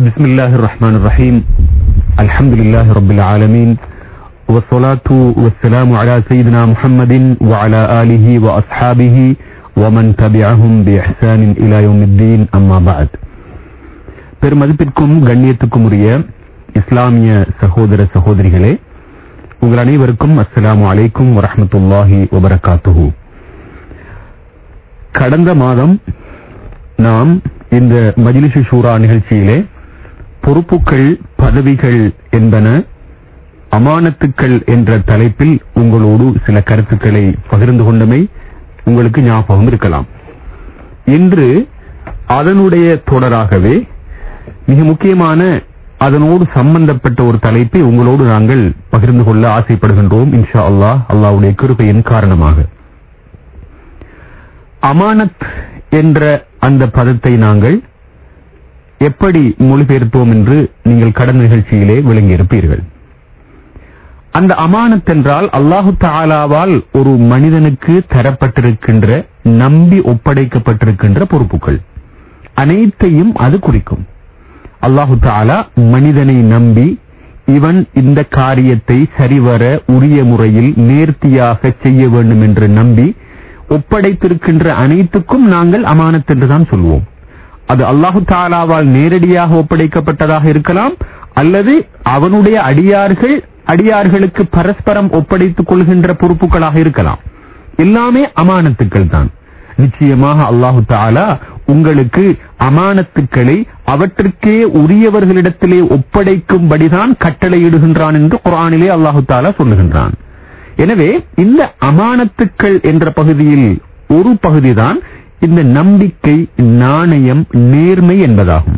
بسم الله الرحمن الرحيم الحمد لله رب العالمين والصلاة والسلام على سيدنا محمد وعلى آله وأصحابه ومن تبعهم بإحسان إلى يوم الدين أما بعد பெருமதிப்பிற்கும் கண்ணியத்துக்கும் உரிய இஸ்லாமிய சகோதர சகோதரிகளே உங்கள் அனைவருக்கும் அஸ்ஸலாமு அலைக்கும் வரஹ்மத்துல்லாஹி வபரகாத்துஹு கடந்த மாதம் நாம் இந்த மஜ்லிஸ் ஷூரா நிகழ்ச்சியிலே பொறுப்புகள் பதவிகள் என்பன அமானத்துக்கள் என்ற தலைப்பில் உங்களோடு சில கருத்துக்களை பகிர்ந்து கொண்டமை உங்களுக்கு ஞாபகம் இருக்கலாம் இன்று அதனுடைய தொடராகவே மிக முக்கியமான அதனோடு சம்பந்தப்பட்ட ஒரு தலைப்பை உங்களோடு நாங்கள் பகிர்ந்து கொள்ள ஆசைப்படுகின்றோம் இன்ஷா அல்லாஹ் அல்லாஹ்வுடைய கிருபையின் காரணமாக அமானத் என்ற அந்த பதத்தை நாங்கள் எப்படி மொழிபெயர்த்தோம் என்று நீங்கள் கடன் நிகழ்ச்சியிலே விளங்கியிருப்பீர்கள் அந்த அமானத் என்றால் அல்லாஹு தாலாவால் ஒரு மனிதனுக்கு தரப்பட்டிருக்கின்ற நம்பி ஒப்படைக்கப்பட்டிருக்கின்ற பொறுப்புகள் அனைத்தையும் அது குறிக்கும் அல்லாஹு தாலா மனிதனை நம்பி இவன் இந்த காரியத்தை சரிவர உரிய முறையில் நேர்த்தியாக செய்ய வேண்டும் என்று நம்பி ஒப்படைத்திருக்கின்ற அனைத்துக்கும் நாங்கள் அமானத் என்றுதான் சொல்வோம் அது அல்லாஹு தாலாவால் நேரடியாக ஒப்படைக்கப்பட்டதாக இருக்கலாம் அல்லது அவனுடைய அடியார்கள் அடியார்களுக்கு பரஸ்பரம் ஒப்படைத்துக் கொள்கின்ற பொறுப்புகளாக இருக்கலாம் எல்லாமே அமானத்துக்கள் தான் நிச்சயமாக அல்லாஹு தாலா உங்களுக்கு அமானத்துக்களை அவற்றுக்கே உரியவர்களிடத்திலே ஒப்படைக்கும்படிதான் கட்டளையிடுகின்றான் என்று குரானிலே அல்லாஹு தாலா சொல்லுகின்றான் எனவே இந்த அமானத்துக்கள் என்ற பகுதியில் ஒரு பகுதிதான் இந்த நம்பிக்கை நாணயம் நேர்மை என்பதாகும்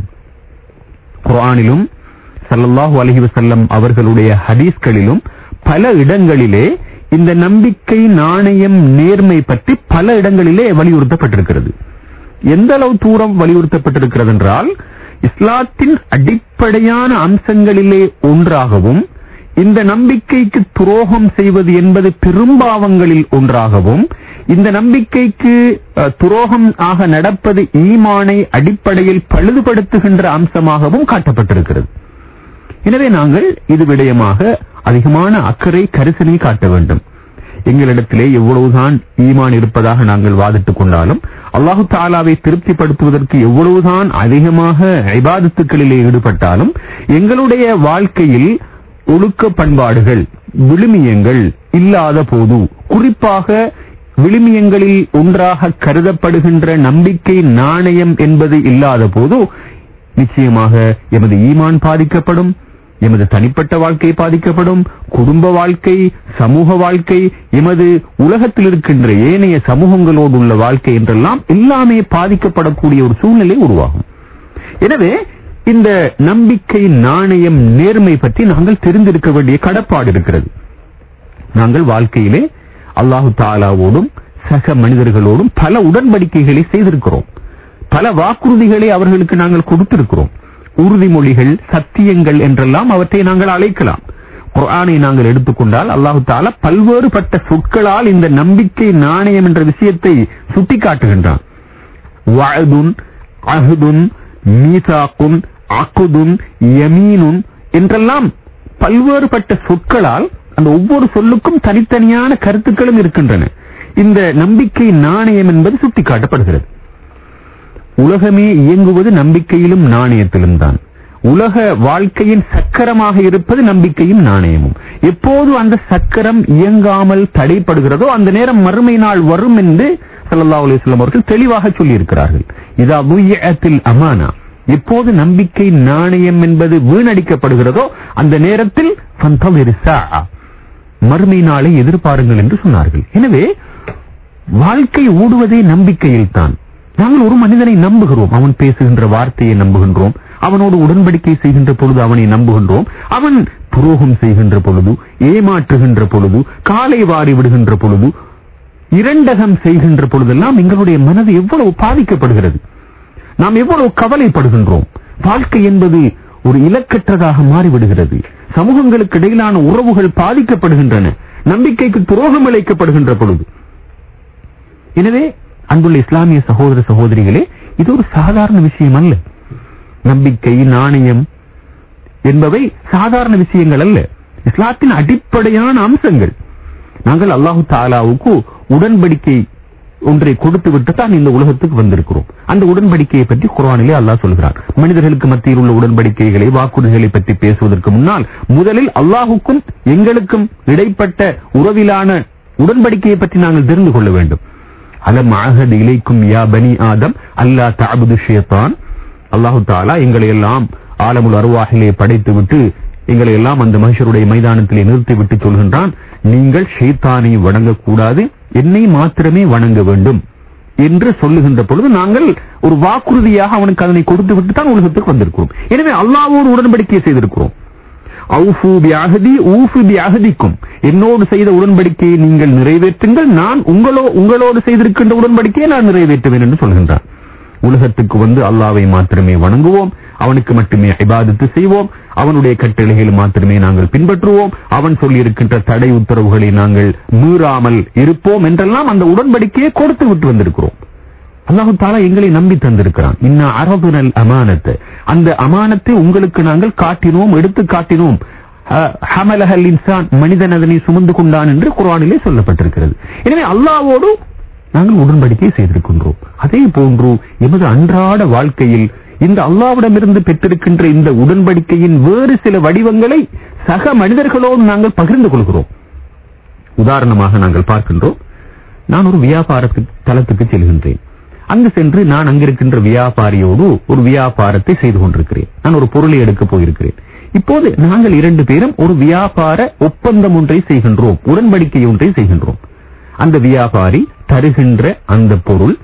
குரானிலும் சல்லல்லாஹு அலஹி வசல்லம் அவர்களுடைய ஹதீஸ்களிலும் பல இடங்களிலே இந்த நம்பிக்கை நாணயம் நேர்மை பற்றி பல இடங்களிலே வலியுறுத்தப்பட்டிருக்கிறது எந்த அளவு தூரம் வலியுறுத்தப்பட்டிருக்கிறது என்றால் இஸ்லாத்தின் அடிப்படையான அம்சங்களிலே ஒன்றாகவும் இந்த நம்பிக்கைக்கு துரோகம் செய்வது என்பது பெரும்பாவங்களில் ஒன்றாகவும் இந்த நம்பிக்கைக்கு துரோகம் ஆக நடப்பது ஈமானை அடிப்படையில் பழுதுபடுத்துகின்ற அம்சமாகவும் காட்டப்பட்டிருக்கிறது எனவே நாங்கள் இது விடயமாக அதிகமான அக்கறை கரிசனை காட்ட வேண்டும் எங்களிடத்திலே எவ்வளவுதான் ஈமான் இருப்பதாக நாங்கள் வாதிட்டுக் கொண்டாலும் அல்லாஹு தாலாவை திருப்திப்படுத்துவதற்கு எவ்வளவுதான் அதிகமாக ஐபாதத்துக்களிலே ஈடுபட்டாலும் எங்களுடைய வாழ்க்கையில் ஒழுக்க பண்பாடுகள் விழுமியங்கள் இல்லாத போது குறிப்பாக விழுமியங்களில் ஒன்றாக கருதப்படுகின்ற நம்பிக்கை நாணயம் என்பது இல்லாத போது நிச்சயமாக எமது ஈமான் பாதிக்கப்படும் எமது தனிப்பட்ட வாழ்க்கை பாதிக்கப்படும் குடும்ப வாழ்க்கை சமூக வாழ்க்கை எமது உலகத்தில் இருக்கின்ற ஏனைய சமூகங்களோடு உள்ள வாழ்க்கை என்றெல்லாம் எல்லாமே பாதிக்கப்படக்கூடிய ஒரு சூழ்நிலை உருவாகும் எனவே இந்த நம்பிக்கை நாணயம் நேர்மை பற்றி நாங்கள் தெரிந்திருக்க வேண்டிய கடப்பாடு இருக்கிறது நாங்கள் வாழ்க்கையிலே அல்லாஹு தாலாவோடும் சக மனிதர்களோடும் பல உடன்படிக்கைகளை செய்திருக்கிறோம் பல வாக்குறுதிகளை அவர்களுக்கு நாங்கள் கொடுத்திருக்கிறோம் உறுதிமொழிகள் சத்தியங்கள் என்றெல்லாம் அவற்றை நாங்கள் அழைக்கலாம் குரானை நாங்கள் எடுத்துக்கொண்டால் அல்லாஹு தாலா பல்வேறுபட்ட சொற்களால் இந்த நம்பிக்கை நாணயம் என்ற விஷயத்தை சுட்டிக்காட்டுகின்றான் வாழ்துன் அஹுதுன் மீசாக்குன் அக்குதுன் யமீனுன் என்றெல்லாம் பல்வேறுபட்ட சொற்களால் அந்த ஒவ்வொரு சொல்லுக்கும் தனித்தனியான கருத்துக்களும் இருக்கின்றன இந்த நம்பிக்கை நாணயம் என்பது சுட்டிக்காட்டப்படுகிறது உலகமே இயங்குவது நம்பிக்கையிலும் நாணயத்திலும் தான் உலக வாழ்க்கையின் சக்கரமாக இருப்பது நம்பிக்கையும் நாணயமும் எப்போது அந்த சக்கரம் இயங்காமல் தடைப்படுகிறதோ அந்த நேரம் மறுமை நாள் வரும் என்று சல்லா அலுவலம் அவர்கள் தெளிவாக சொல்லியிருக்கிறார்கள் இது அபுயத்தில் அமானா எப்போது நம்பிக்கை நாணயம் என்பது வீணடிக்கப்படுகிறதோ அந்த நேரத்தில் மறுமை நாளை எதிர்பாருங்கள் என்று சொன்னார்கள் எனவே வாழ்க்கை ஓடுவதே நம்பிக்கையில் தான் நாங்கள் ஒரு மனிதனை நம்புகிறோம் அவன் பேசுகின்ற வார்த்தையை நம்புகின்றோம் அவனோடு உடன்படிக்கை செய்கின்ற பொழுது அவனை நம்புகின்றோம் அவன் துரோகம் செய்கின்ற பொழுது ஏமாற்றுகின்ற பொழுது காலை வாரி விடுகின்ற பொழுது இரண்டகம் செய்கின்ற பொழுதெல்லாம் எங்களுடைய மனது எவ்வளவு பாதிக்கப்படுகிறது நாம் எவ்வளவு கவலைப்படுகின்றோம் வாழ்க்கை என்பது ஒரு இலக்கற்றதாக மாறிவிடுகிறது சமூகங்களுக்கு இடையிலான உறவுகள் பாதிக்கப்படுகின்றன நம்பிக்கைக்கு துரோகம் இழைக்கப்படுகின்ற பொழுது எனவே அன்புள்ள இஸ்லாமிய சகோதர சகோதரிகளே இது ஒரு சாதாரண விஷயம் அல்ல நம்பிக்கை நாணயம் என்பவை சாதாரண விஷயங்கள் அல்ல இஸ்லாத்தின் அடிப்படையான அம்சங்கள் நாங்கள் அல்லாஹு தாலாவுக்கு உடன்படிக்கை ஒன்றை கொடுத்து விட்டு தான் இந்த உலகத்துக்கு வந்திருக்கிறோம் அந்த உடன்படிக்கையை பற்றி குர்ஆனிலே அல்லாஹ் சொல்கிறார் மனிதர்களுக்கு மத்தியில் உள்ள உடன்படிக்கைகளை வாக்குறுதிகளை பற்றி பேசுவதற்கு முன்னால் முதலில் அல்லாஹுக்கும் எங்களுக்கும் இடைப்பட்ட உறவிலான உடன்படிக்கையை பற்றி நாங்கள் தெரிந்து கொள்ள வேண்டும் அலம் அஹது இலைக்கும் யா பனி ஆதம் அல்லா தஅபுது ஷைத்தான் அல்லாஹு தாலா எங்களை எல்லாம் ஆலமுல் அருவாகிலே படைத்து விட்டு எங்களை எல்லாம் அந்த மனுஷருடைய மைதானத்திலே நிறுத்தி விட்டு சொல்கின்றான் நீங்கள் ஷைத்தானை வணங்கக்கூடாது என்னை மாத்திரமே வணங்க வேண்டும் என்று சொல்லுகின்ற பொழுது நாங்கள் ஒரு வாக்குறுதியாக அவனுக்கு அதனை கொடுத்து விட்டு தான் உலகத்துக்கு வந்திருக்கிறோம் எனவே அல்லாவோடு உடன்படிக்கை செய்திருக்கிறோம் அவுஃபு பிஅஹதி ஊஃபு பிஅஹதிக்கும் என்னோடு செய்த உடன்படிக்கையை நீங்கள் நிறைவேற்றுங்கள் நான் உங்களோ உங்களோடு செய்திருக்கின்ற உடன்படிக்கையை நான் நிறைவேற்றுவேன் என்று சொல்கின்றான் உலகத்துக்கு வந்து அல்லாவை மாத்திரமே வணங்குவோம் அவனுக்கு மட்டுமே இபாதத்து செய்வோம் அவனுடைய கட்டளைகளை மாத்திரமே நாங்கள் பின்பற்றுவோம் அவன் சொல்லி இருக்கின்ற தடை உத்தரவுகளை நாங்கள் மீறாமல் இருப்போம் என்றெல்லாம் அந்த உடன்படிக்கையை கொடுத்து விட்டு வந்திருக்கிறோம் அல்லாஹு தாலா எங்களை நம்பி தந்திருக்கிறான் இன்ன அரபுனல் அமானத்து அந்த அமானத்தை உங்களுக்கு நாங்கள் காட்டினோம் எடுத்து காட்டினோம் அஹ், ஹமலஹல் இன்சான் மனிதன் அதனை சுமந்து கொண்டான் என்று குர்ஆனிலே சொல்லப்பட்டிருக்கிறது எனவே அல்லாஹ்வோடு நாங்கள் உடன்படிக்கை செய்திருக்கின்றோம் அதே போன்று எமது அன்றாட வாழ்க்கையில் இந்த அல்லாவிடமிருந்து பெற்றிருக்கின்ற இந்த உடன்படிக்கையின் வேறு சில வடிவங்களை சக மனிதர்களோடு நாங்கள் பகிர்ந்து கொள்கிறோம் உதாரணமாக நாங்கள் பார்க்கின்றோம் நான் ஒரு வியாபார தளத்துக்கு செல்கின்றேன் அங்கு சென்று நான் அங்கிருக்கின்ற வியாபாரியோடு ஒரு வியாபாரத்தை செய்து கொண்டிருக்கிறேன் நான் ஒரு பொருளை எடுக்க போயிருக்கிறேன் இப்போது நாங்கள் இரண்டு பேரும் ஒரு வியாபார ஒப்பந்தம் ஒன்றை செய்கின்றோம் உடன்படிக்கை ஒன்றை செய்கின்றோம் அந்த வியாபாரி தருகின்ற அந்த பொருள்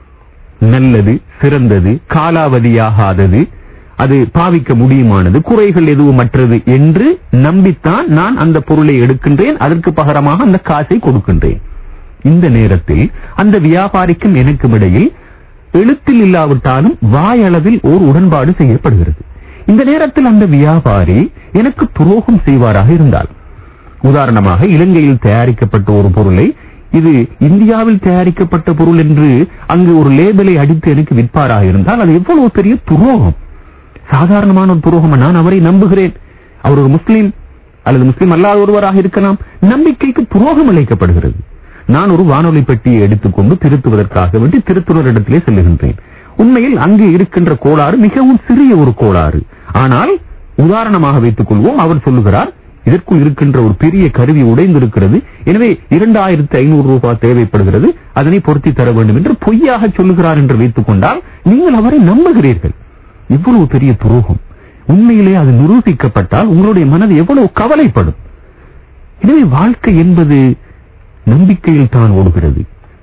நல்லது சிறந்தது காலாவதியாகாதது அது பாவிக்க முடியுமானது குறைகள் எதுவும் மற்றது என்று நம்பித்தான் நான் அந்த பொருளை எடுக்கின்றேன் அதற்கு பகரமாக அந்த காசை கொடுக்கின்றேன் இந்த நேரத்தில் அந்த வியாபாரிக்கும் எனக்கும் இடையில் எழுத்தில் இல்லாவிட்டாலும் வாயளவில் ஓர் உடன்பாடு செய்யப்படுகிறது இந்த நேரத்தில் அந்த வியாபாரி எனக்கு துரோகம் செய்வாராக இருந்தால் உதாரணமாக இலங்கையில் தயாரிக்கப்பட்ட ஒரு பொருளை இது இந்தியாவில் தயாரிக்கப்பட்ட பொருள் என்று அங்கு ஒரு லேபிளை அடித்து எனக்கு விற்பாராக இருந்தால் அது எவ்வளவு பெரிய துரோகம் சாதாரணமான ஒரு துரோகம் நான் அவரை நம்புகிறேன் அவர் ஒரு முஸ்லீம் அல்லது முஸ்லீம் அல்லாத ஒருவராக இருக்கலாம் நம்பிக்கைக்கு துரோகம் இழைக்கப்படுகிறது நான் ஒரு வானொலி பெட்டியை எடுத்துக்கொண்டு திருத்துவதற்காக வேண்டி திருத்துவரிடத்திலே செல்லுகின்றேன் உண்மையில் அங்கு இருக்கின்ற கோளாறு மிகவும் சிறிய ஒரு கோளாறு ஆனால் உதாரணமாக வைத்துக் கொள்வோம் அவர் சொல்லுகிறார் இதற்குள் இருக்கின்ற ஒரு பெரிய கருவி உடைந்திருக்கிறது எனவே இரண்டாயிரத்தி ஐநூறு ரூபாய் தேவைப்படுகிறது அதனை பொருத்தி தர வேண்டும் என்று பொய்யாக சொல்லுகிறார் என்று வைத்துக் கொண்டால் நீங்கள் அவரை நம்புகிறீர்கள் இவ்வளவு பெரிய துரோகம் உண்மையிலே அது நிரூபிக்கப்பட்டால் உங்களுடைய மனது எவ்வளவு கவலைப்படும் எனவே வாழ்க்கை என்பது நம்பிக்கையில் தான் ஓடுகிறது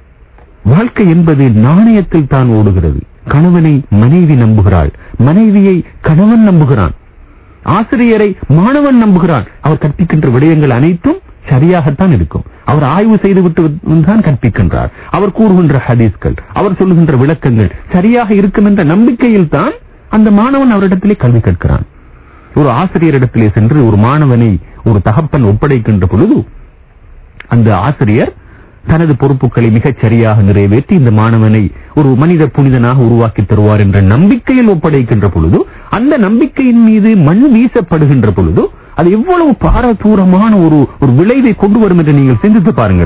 வாழ்க்கை என்பது நாணயத்தில் தான் ஓடுகிறது கணவனை மனைவி நம்புகிறாள் மனைவியை கணவன் நம்புகிறான் ஆசிரியரை மாணவன் நம்புகிறான் அவர் கற்பிக்கின்ற விடயங்கள் அனைத்தும் சரியாகத்தான் இருக்கும் அவர் ஆய்வு செய்துவிட்டு தான் கற்பிக்கின்றார் அவர் கூறுகின்ற ஹதீஸ்கள் அவர் சொல்லுகின்ற விளக்கங்கள் சரியாக இருக்கும் என்ற நம்பிக்கையில் தான் அந்த மாணவன் அவரிடத்திலே கல்வி கற்கிறான் ஒரு ஆசிரியரிடத்திலே சென்று ஒரு மாணவனை ஒரு தகப்பன் ஒப்படைக்கின்ற பொழுது அந்த ஆசிரியர் தனது பொறுப்புகளை மிகச் சரியாக நிறைவேற்றி இந்த மாணவனை ஒரு மனித புனிதனாக உருவாக்கி தருவார் என்ற நம்பிக்கையில் ஒப்படைக்கின்ற பொழுது அந்த நம்பிக்கையின் மீது மண் வீசப்படுகின்ற பொழுது அது எவ்வளவு பாரதூரமான ஒரு ஒரு விளைவை கொண்டு வரும் என்று நீங்கள் சிந்தித்து பாருங்கள்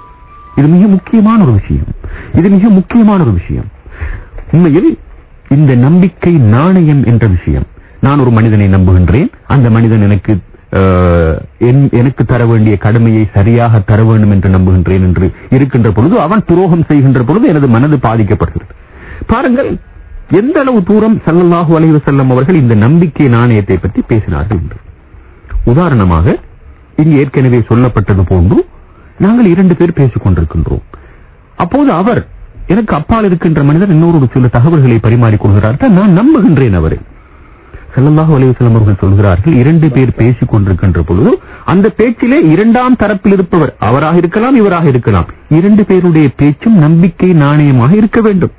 இது மிக முக்கியமான ஒரு விஷயம் இது மிக முக்கியமான ஒரு விஷயம் உண்மையில் இந்த நம்பிக்கை நாணயம் என்ற விஷயம் நான் ஒரு மனிதனை நம்புகின்றேன் அந்த மனிதன் எனக்கு அஹ், என்- எனக்கு தர வேண்டிய கடமையை சரியாக தர வேண்டும் என்று நம்புகின்றேன் என்று இருக்கின்ற பொழுது அவன் துரோகம் செய்கின்ற பொழுது எனது மனது பாதிக்கப்படுகிறது பாருங்கள் எந்த அளவு தூரம் ஸல்லல்லாஹு அலைஹி வஸல்லம் அவர்கள் இந்த நம்பிக்கை நாணயத்தை பற்றி பேசினார்கள் என்று உதாரணமாக இங்கு ஏற்கனவே சொல்லப்பட்டது போன்று நாங்கள் இரண்டு பேர் பேசிக் கொண்டிருக்கின்றோம் அப்போது அவர் எனக்கு அப்பால் இருக்கின்ற மனிதர் இன்னொரு சில தகவல்களை பரிமாறிக் கொள்கிறார்கள் நான் நம்புகின்றேன் அவரை ஸல்லல்லாஹு அலைஹி வஸல்லம் அவர்கள் சொல்கிறார்கள் இரண்டு பேர் பேசிக் கொண்டிருக்கின்ற பொழுது அந்த பேச்சிலே இரண்டாம் தரப்பில் இருப்பவர் அவராக இருக்கலாம் இவராக இருக்கலாம் இரண்டு பேருடைய பேச்சும் நம்பிக்கை நாணயமாக இருக்க வேண்டும்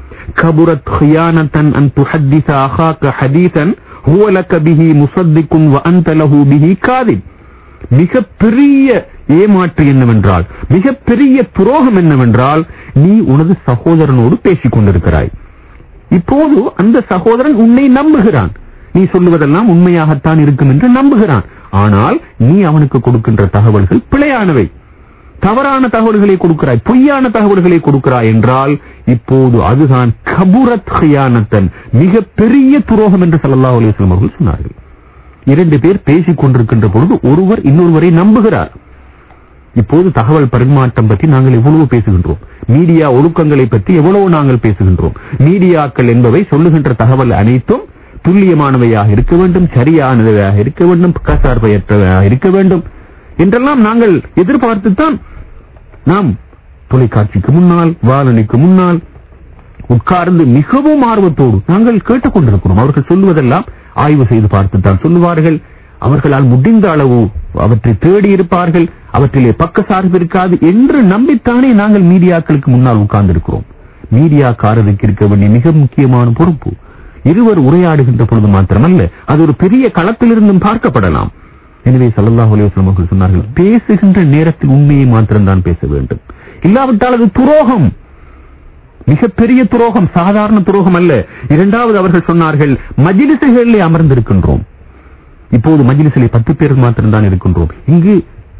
கபுரத் ஹியானத்தன் அன் துஹத்திஸ அஹாக்க ஹதீஸன் ஹுவ லக பிஹி முஸத்திக்குன் வ அன்த லஹு பிஹி காதிப் மிக பெரிய ஏமாற்று என்னவென்றால் மிக பெரிய துரோகம் என்னவென்றால் நீ உனது சகோதரனோடு பேசிக் கொண்டிருக்கிறாய் இப்போது அந்த சகோதரன் உன்னை நம்புகிறான் நீ சொல்லுவதெல்லாம் உண்மையாகத்தான் இருக்கும் என்று நம்புகிறான் ஆனால் நீ அவனுக்கு கொடுக்கின்ற தகவல்கள் பிழையானவை தவறான தகவல்களை கொடுக்கிறாய் பொய்யான தகவல்களை கொடுக்கிறாய் என்றால் இப்போது அதுதான் கபுரத் ஹியானத்தன் மிக பெரிய துரோகம் என்று ஸல்லல்லாஹு அலைஹி வஸல்லம் அவர்கள் சொன்னார்கள் இரண்டு பேர் பேசிக் கொண்டிருக்கின்ற பொழுது ஒருவர் இன்னொருவரை நம்புகிறார் இப்போது தகவல் பரிமாற்றம் பற்றி நாங்கள் எவ்வளவு பேசுகின்றோம் மீடியா ஒழுக்கங்களை பற்றி எவ்வளவு நாங்கள் பேசுகின்றோம் மீடியாக்கள் என்பவை சொல்லுகின்ற தகவல் அனைத்தும் துல்லியமானவையாக இருக்க வேண்டும் சரியானவையாக இருக்க வேண்டும் கசார்பையற்றவையாக இருக்க வேண்டும் என்றெல்லாம் நாங்கள் எதிர்பார்த்துத்தான் நாம் தொலைக்காட்சிக்கு முன்னால் வானொலிக்கு முன்னால் உட்கார்ந்து மிகவும் ஆர்வத்தோடு நாங்கள் கேட்டுக்கொண்டிருக்கிறோம் அவர்கள் சொல்லுவதெல்லாம் ஆய்வு செய்து பார்த்துத்தான் சொல்லுவார்கள் அவர்களால் முடிந்த அளவு அவற்றை தேடி இருப்பார்கள் அவற்றிலே பக்க சார்பு இருக்காது என்று நம்பித்தானே நாங்கள் மீடியாக்களுக்கு முன்னால் உட்கார்ந்திருக்கிறோம் மீடியாக்காரருக்கு இருக்க வேண்டிய மிக முக்கியமான பொறுப்பு இருவர் உரையாடுகின்ற பொழுது மாத்திரமல்ல அது ஒரு பெரிய களத்திலிருந்தும் பார்க்கப்படலாம் எனவே ஸல்லல்லாஹு அலைஹி வஸல்லம் அவர்கள் சொன்னார்கள் பேசுகின்ற நேரத்தில் உண்மையை மாத்திரம்தான் பேச வேண்டும் இல்லாவிட்டால் அது துரோகம் மிகப்பெரிய துரோகம் சாதாரண துரோகம் அல்ல இரண்டாவது அவர்கள் சொன்னார்கள் மஜிலிசுகளிலே அமர்ந்திருக்கின்றோம் இப்போது மஜிலிசிலே பத்து பேர் மாத்திரம்தான் இருக்கின்றோம் இங்கு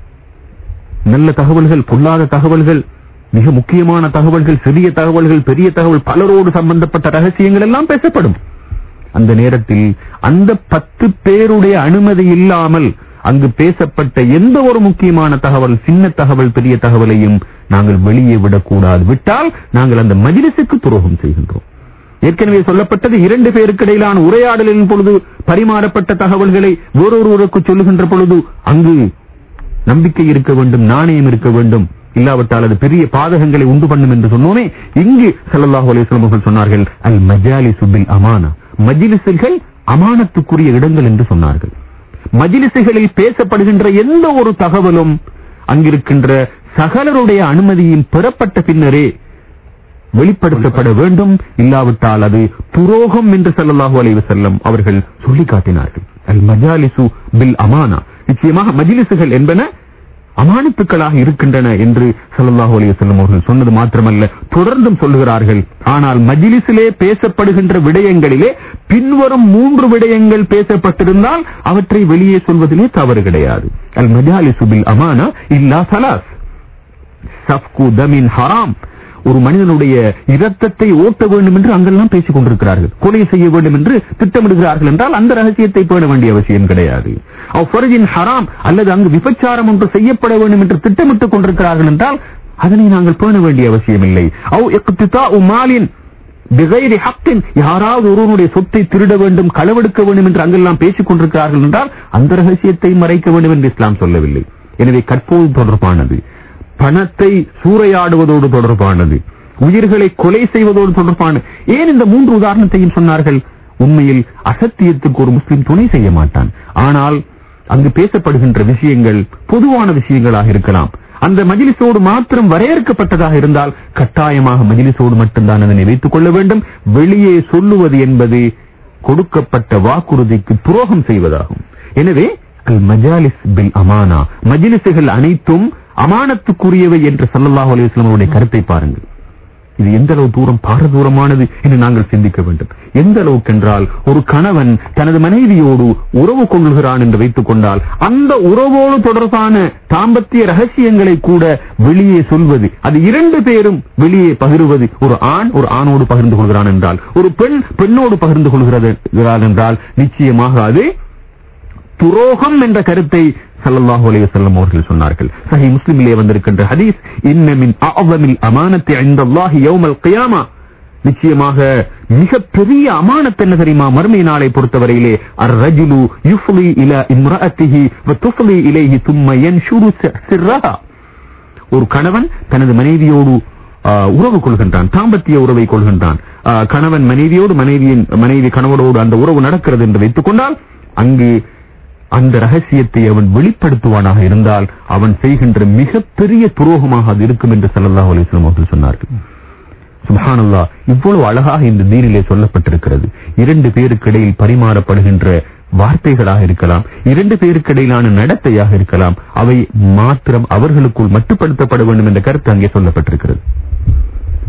நல்ல தகவல்கள் பொல்லாத தகவல்கள் மிக முக்கியமான தகவல்கள் சிறிய தகவல்கள் பெரிய தகவல் பலரோடு சம்பந்தப்பட்ட ரகசியங்கள் எல்லாம் பேசப்படும் அந்த நேரத்தில் அந்த பத்து பேருடைய அனுமதி இல்லாமல் அங்கு பேசப்பட்ட எந்த ஒரு முக்கியமான தகவல் சின்ன தகவல் பெரிய தகவலையும் நாங்கள் வெளியே விடக்கூடாது விட்டால் நாங்கள் அந்த மஜிலிசுக்கு துரோகம் செய்கின்றோம் ஏற்கனவே சொல்லப்பட்டது இரண்டு பேருக்கு இடையிலான உரையாடலின் பொழுது பரிமாறப்பட்ட தகவல்களை வேறொருவருக்கு சொல்லுகின்ற பொழுது அங்கு நம்பிக்கை இருக்க வேண்டும் நாணயம் இருக்க வேண்டும் இல்லாவிட்டால் அது பெரிய பாதகங்களை உண்டு பண்ணும் என்று சொன்னோமே இங்கு ஸல்லல்லாஹு அலைஹி வஸல்லம் அவர்கள் சொன்னார்கள் அல் மஜாலிசு பில் அமானா மஜ்லிஸுகள் அமானத்துக்குரிய இடங்கள் என்று சொன்னார்கள் மஜ்லிஸுகளில் பேசப்படுகின்ற எந்த ஒரு தகவலும் அங்கிருக்கின்ற சகலருடைய அனுமதியும் பெறப்பட்ட பின்னரே வெளிப்படுத்தப்பட வேண்டும் இல்லாவிட்டால் அது துரோகம் என்று ஸல்லல்லாஹு அலைஹி வஸல்லம் அவர்கள் சொல்லி காட்டினார்கள் அல் மஜாலிசு பில் அமானா நிச்சயமாக மஜ்லிஸுகள் என்பன அமானத்துக்களாக இருக்கின்றன என்று ஸல்லல்லாஹு அலைஹி வஸல்லம் அவர்கள் சொன்னது மாத்திரமல்ல தொடர்ந்தும் சொல்லுகிறார்கள் ஆனால் மஜ்லிஸிலே பேசப்படுகின்ற விடயங்களிலே பின்வரும் மூன்று விடயங்கள் பேசப்பட்டிருந்தால் அவற்றை வெளியே சொல்வதிலே தவறு கிடையாது அல் மஜாலிசு பில் அமானா இல்லா சலாஸ் சஃப்கு தமின் ஹராம் ஒரு மனிதனுடைய இரத்தத்தை ஓட்ட வேண்டும் என்று அங்கெல்லாம் பேசிக் கொண்டிருக்கிறார்கள் கொலை செய்ய வேண்டும் என்று திட்டமிடுகிறார்கள் என்றால் அந்த ரகசியத்தை பேண வேண்டிய அவசியம் கிடையாது அவ் ஃபர்ஜின் ஹராம் அல்லது அங்கு விபச்சாரம் ஒன்று செய்யப்பட வேண்டும் என்று திட்டமிட்டுக் கொண்டிருக்கிறார்கள் என்றால் அதனை நாங்கள் பேண வேண்டிய அவசியம் இல்லை அவ் இக்திதாஉ மாலின் பிகைரி ஹக்கின் யாராவது ஒருவனுடைய சொத்தை திருட வேண்டும் களவெடுக்க வேண்டும் என்று அங்கெல்லாம் பேசிக் கொண்டிருக்கிறார்கள் என்றால் அந்த ரகசியத்தை மறைக்க வேண்டும் என்று இஸ்லாம் சொல்லவில்லை எனவே கற்போது தொடர்பானது பணத்தை சூறையாடுவதோடு தொடர்பானது உயிர்களை கொலை செய்வதோடு தொடர்பான ஏன் இந்த மூன்று உதாரணத்தையும் சொன்னார்கள் உண்மையில் அசத்தியத்துக்கு ஒரு முஸ்லிம் துணை செய்ய மாட்டான் ஆனால் அங்கு பேசப்படுகின்ற விஷயங்கள் பொதுவான விஷயங்களாக இருக்கலாம் அந்த மஜிலிசோடு மாத்திரம் வரையறுக்கப்பட்டதாக இருந்தால் கட்டாயமாக மஜிலிசோடு மட்டும்தான் அதனை வைத்துக் கொள்ள வேண்டும் வெளியே சொல்லுவது என்பது கொடுக்கப்பட்ட வாக்குறுதிக்கு துரோகம் செய்வதாகும் எனவே அல் மஜாலிஸ் பில் அமானா மஜிலிசுகள் அனைத்தும் அமானத்துக்குரியவை என்று ஸல்லல்லாஹு அலைஹி வஸல்லம் அவருடைய கருத்தை பாருங்கள் இது எந்த அளவு தூரம் பாரதூரமானது என்று நாங்கள் சிந்திக்க வேண்டும் எந்த அளவுக்கு என்றால் ஒரு கணவன் தனது மனைவியோடு உறவு கொள்கிறான் என்று வைத்துக் கொண்டால் அந்த உறவோடு தொடர்பான தாம்பத்திய ரகசியங்களை கூட வெளியே சொல்வது அது இரண்டு பேரும் வெளியே பகிர்வது ஒரு ஆண் ஒரு ஆணோடு பகிர்ந்து கொள்கிறான் என்றால் ஒரு பெண் பெண்ணோடு பகிர்ந்து கொள்கிறது என்றால் நிச்சயமாக அது துரோகம் என்ற கருத்தை ஸல்லல்லாஹு அலைஹி வஸல்லம் அவர்கள் சொன்னார்கள் சஹி முஸ்லிமிலே வந்திருக்கின்ற ஹதீஸ் இன்ன மின் அஅஸமில் அமானத்தி இன்தல்லாஹி யௌமல் கியாமா நிச்சயமாக மிக பெரிய அமானத் என்ன தெரியுமா மறுமை நாளை பொறுத்தவரையிலே அர் ரஜுலு யுஃப்லி இலா இம்ரஅத்திஹி வ துஃப்லி இலைஹி தும்ம யன்ஷுரு சிர்ரஹா ஒரு கணவன் தனது மனைவியோடு ஆ, உறவு கொள்கின்றான் தாம்பத்திய உறவை கொள்கின்றான் ஆ, கணவன் மனைவியோடு மனைவியின் மனைவி கணவனோடு அந்த உறவு நடக்கிறது என்று வைத்துக் கொண்டால் அங்கு அந்த ரகசியத்தை அவன் வெளிப்படுத்துவானாக இருந்தால் அவன் செய்கின்ற மிகப்பெரிய துரோகமாக அது இருக்கும் என்று ஸல்லல்லாஹு அலைஹி வஸல்லம் அவர்கள் சொன்னார்கள் சுப்ஹானல்லாஹ் இவ்வளவு அழகாக இந்த தீனிலே சொல்லப்பட்டிருக்கிறது இரண்டு பேருக்கு இடையில் பரிமாறப்படுகின்ற வார்த்தைகளாக இருக்கலாம் இரண்டு பேருக்கு இடையிலான நடத்தையாக இருக்கலாம் அவை மாத்திரம் அவர்களுக்குள் மட்டுப்படுத்தப்பட வேண்டும் என்ற கருத்து அங்கே சொல்லப்பட்டிருக்கிறது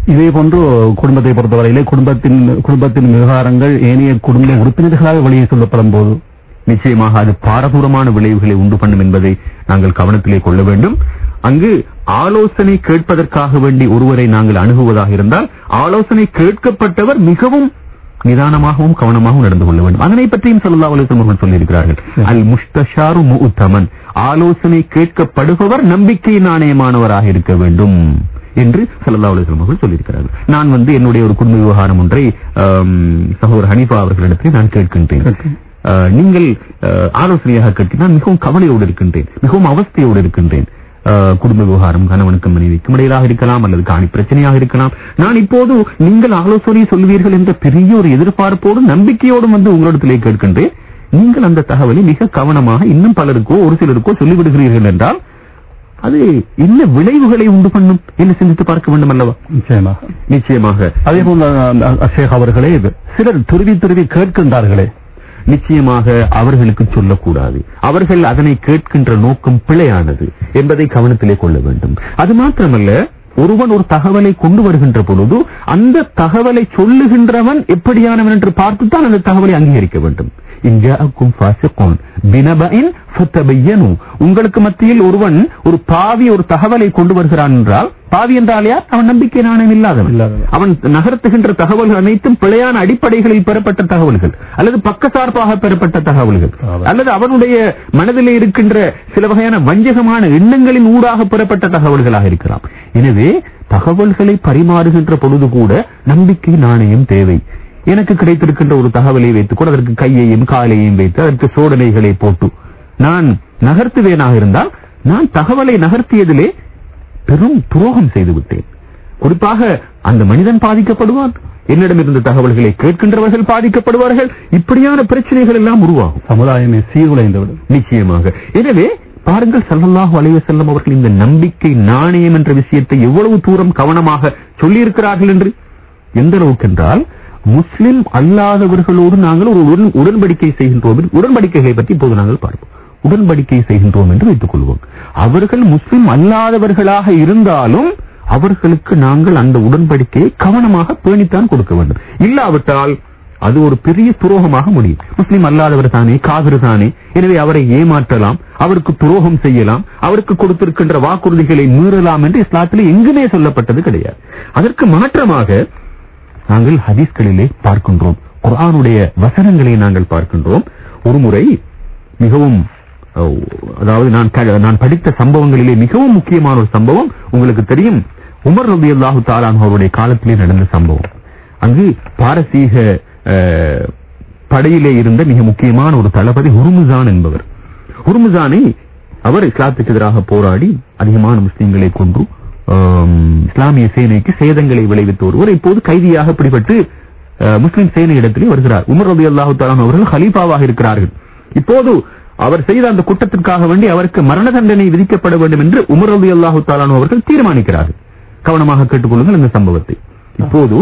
இதே போன்று குடும்பத்தை பொறுத்தவரையிலே குடும்பத்தின் குடும்பத்தின் விவகாரங்கள் ஏனைய குடும்ப உறுப்பினர்களாக வெளியே சொல்லப்படும் போது நிச்சயமாக அது பாரதூரமான விளைவுகளை உண்டு பண்ணும் என்பதை நாங்கள் கவனத்திலே கொள்ள வேண்டும் அங்கு ஆலோசனை கேட்பதற்காக வேண்டி ஒருவரை நாங்கள் அணுகுவதாக இருந்தால் ஆலோசனை கேட்கப்பட்டவர் மிகவும் நிதானமாகவும் கவனமாகவும் நடந்து கொள்ள வேண்டும் அதனை பற்றியும் ஸல்லல்லாஹு அலைஹி வஸல்லம் அவர்கள் சொல்லியிருக்கிறார்கள் அல் முஸ்தஷாரு முஉத்தமன் ஆலோசனை கேட்கப்படுபவர் நம்பிக்கை நாணயமானவராக இருக்க வேண்டும் என்று ஸல்லல்லாஹு அலைஹி வஸல்லம் அவர்கள் சொல்லியிருக்கிறார்கள் நான் வந்து என்னுடைய ஒரு குடும்ப விவகாரம் ஒன்றை ஆம், சகோதரர் ஹனீஃபா அவர்களிடத்தில் நான் கேட்கின்றேன் அஹ், நீங்கள் அஹ், ஆலோசனையாக கேட்க நான் மிகவும் கவலையோடு இருக்கின்றேன் மிகவும் அவஸ்தையோடு இருக்கின்றேன் அஹ், குடும்ப விவகாரம் கணவனுக்கும் மனைவிக்கும் இடையிலாக இருக்கலாம் அல்லது காணி பிரச்சனையாக இருக்கலாம் நான் இப்போது நீங்கள் ஆலோசனை சொல்வீர்கள் என்ற பெரிய ஒரு எதிர்பார்ப்போடு நம்பிக்கையோடும் வந்து உங்களிடத்திலே கேட்கின்றேன் நீங்கள் அந்த தகவலை மிக கவனமாக இன்னும் பலருக்கோ ஒரு சிலருக்கோ சொல்லிவிடுகிறீர்கள் என்றால் அது என்ன விளைவுகளை உண்டு பண்ணும் என்று சிந்தித்து பார்க்க வேண்டும் அல்லவா நிச்சயமாக நிச்சயமாக அதே போல ஷேக் அவர்களே சிலர் துருவி துருவி கேட்கின்றார்களே நிச்சயமாக அவர்களுக்கு சொல்லக்கூடாது அவர்கள் அதனை கேட்கின்ற நோக்கம் பிழையானது என்பதை கவனத்திலே கொள்ள வேண்டும் அது மாத்திரமல்ல ஒருவன் ஒரு தகவலை கொண்டு வருகின்ற பொழுது அந்த தகவலை சொல்லுகின்றவன் எப்படியானவன் என்று பார்த்துத்தான் அந்த தகவலை அங்கீகரிக்க வேண்டும் இன்ஜாக்கும் ஃபாசிகூன் பினபஇன் ஃபதபையனு உங்களுக்கு மத்தியில் ஒருவன் ஒரு பாவி ஒரு தகவலை கொண்டு வருகிறான் என்றால் பாவி என்றால் யார் அவன் நம்பிக்கை நாணயம் இல்லாதவன் இல்லாதவன். அவன் நகர்த்துகின்ற தகவல்கள் அனைத்தும் பிழையான அடிப்படைகளில் பெறப்பட்ட தகவல்கள் அல்லது பக்கசார்பாக பெறப்பட்ட தகவல்கள் ஆமா. அல்லது அவனுடைய மனதிலே இருக்கின்ற சில வகையான வஞ்சகமான எண்ணங்களின் ஊடாக பெறப்பட்ட தகவல்களாக இருக்கலாம் எனவே தகவல்களை பரிமாறுகின்ற பொழுது கூட நம்பிக்கை நாணயம் தேவை எனக்கு கிடைத்திருக்கின்ற ஒரு தகவலை வைத்துக் கூட அதற்கு கையையும் காலையும் வைத்து அதற்கு சோதனைகளை போட்டு நான் நகர்த்துவேனாக இருந்தால் நான் தகவலை நகர்த்தியதிலே பெரும் துரோகம் செய்து விட்டேன் குறிப்பாக அந்த மனிதன் பாதிக்கப்படுவான் என்னிடம் இருந்த தகவல்களை கேட்கின்றவர்கள் பாதிக்கப்படுவார்கள் இப்படியான பிரச்சனைகள் எல்லாம் உருவாகும் சமுதாயமே சீர்குலைந்து விடும் நிச்சயமாக எனவே பாருங்கள் ஸல்லல்லாஹு அலைஹி வஸல்லம் அவர்கள் இந்த நம்பிக்கை நாணயம் என்ற விஷயத்தை எவ்வளவு தூரம் கவனமாக சொல்லியிருக்கிறார்கள் என்று எந்த அளவுக்கு என்றால் முஸ்லிம் அல்லாதவர்களோடு நாங்கள் ஒரு உடன்- உடன்படிக்கை செய்கின்றோம் என்று- உடன்படிக்கைகளை பற்றி இப்போது நாங்கள் பார்ப்போம் உடன்படிக்கை செய்கின்றோம் என்று வைத்துக் கொள்வோம் அவர்கள் முஸ்லிம் அல்லாதவர்களாக இருந்தாலும் அவர்களுக்கு நாங்கள் அந்த உடன்படிக்கையை கவனமாக பேணித்தான் கொடுக்க வேண்டும் இல்லாவிட்டால் அது ஒரு பெரிய துரோகமாக முடியும் முஸ்லிம் அல்லாதவர் தானே காவிர் தானே எனவே அவரை ஏமாற்றலாம் அவருக்கு துரோகம் செய்யலாம் அவருக்கு கொடுத்திருக்கின்ற வாக்குறுதிகளை மீறலாம் என்று இஸ்லாத்திலே எங்குமே சொல்லப்பட்டது கிடையாது அதற்கு மாற்றமாக நாங்கள் ஹதீஸ்களிலே பார்க்கின்றோம் குர்ஆனுடைய வசனங்களை நாங்கள் பார்க்கின்றோம் ஒருமுறை மிகவும் அஹ், அதாவது நான் க- நான் படித்த சம்பவங்களிலே மிகவும் முக்கியமான ஒரு சம்பவம் உங்களுக்கு தெரியும் உமர் ரபி அல்லாஹு தாலான் அவருடைய காலத்திலே நடந்த சம்பவம் அங்கு பாரசீக அஹ், படையிலே இருந்த மிக முக்கியமான ஒரு தளபதி ஹுர்முசான் என்பவர் ஹுர்முசானை அவர் இஸ்லாத்துக்கு எதிராக போராடி அதிகமான முஸ்லிம்களை கொன்று ஆம், இஸ்லாமிய சேனைக்கு சேதங்களை விளைவித்த ஒருவர் இப்போது கைதியாக பிடிபட்டு அஹ், முஸ்லிம் சேனையிடத்திலே வருகிறார் உமர் ரபி அல்லாஹு தாலான் அவர்கள் ஹலீஃபாவாக இருக்கிறார்கள் இப்போது அவர் செய்த அந்த குற்றத்திற்காக வேண்டி அவருக்கு மரண தண்டனை விதிக்கப்பட வேண்டும் என்று உமர் ரபி அல்லாஹு தாலான் அவர்கள் தீர்மானிக்கிறார்கள் கவனமாக கேட்டுக்கொள்ளுங்கள் இந்த சம்பவத்தை இப்போது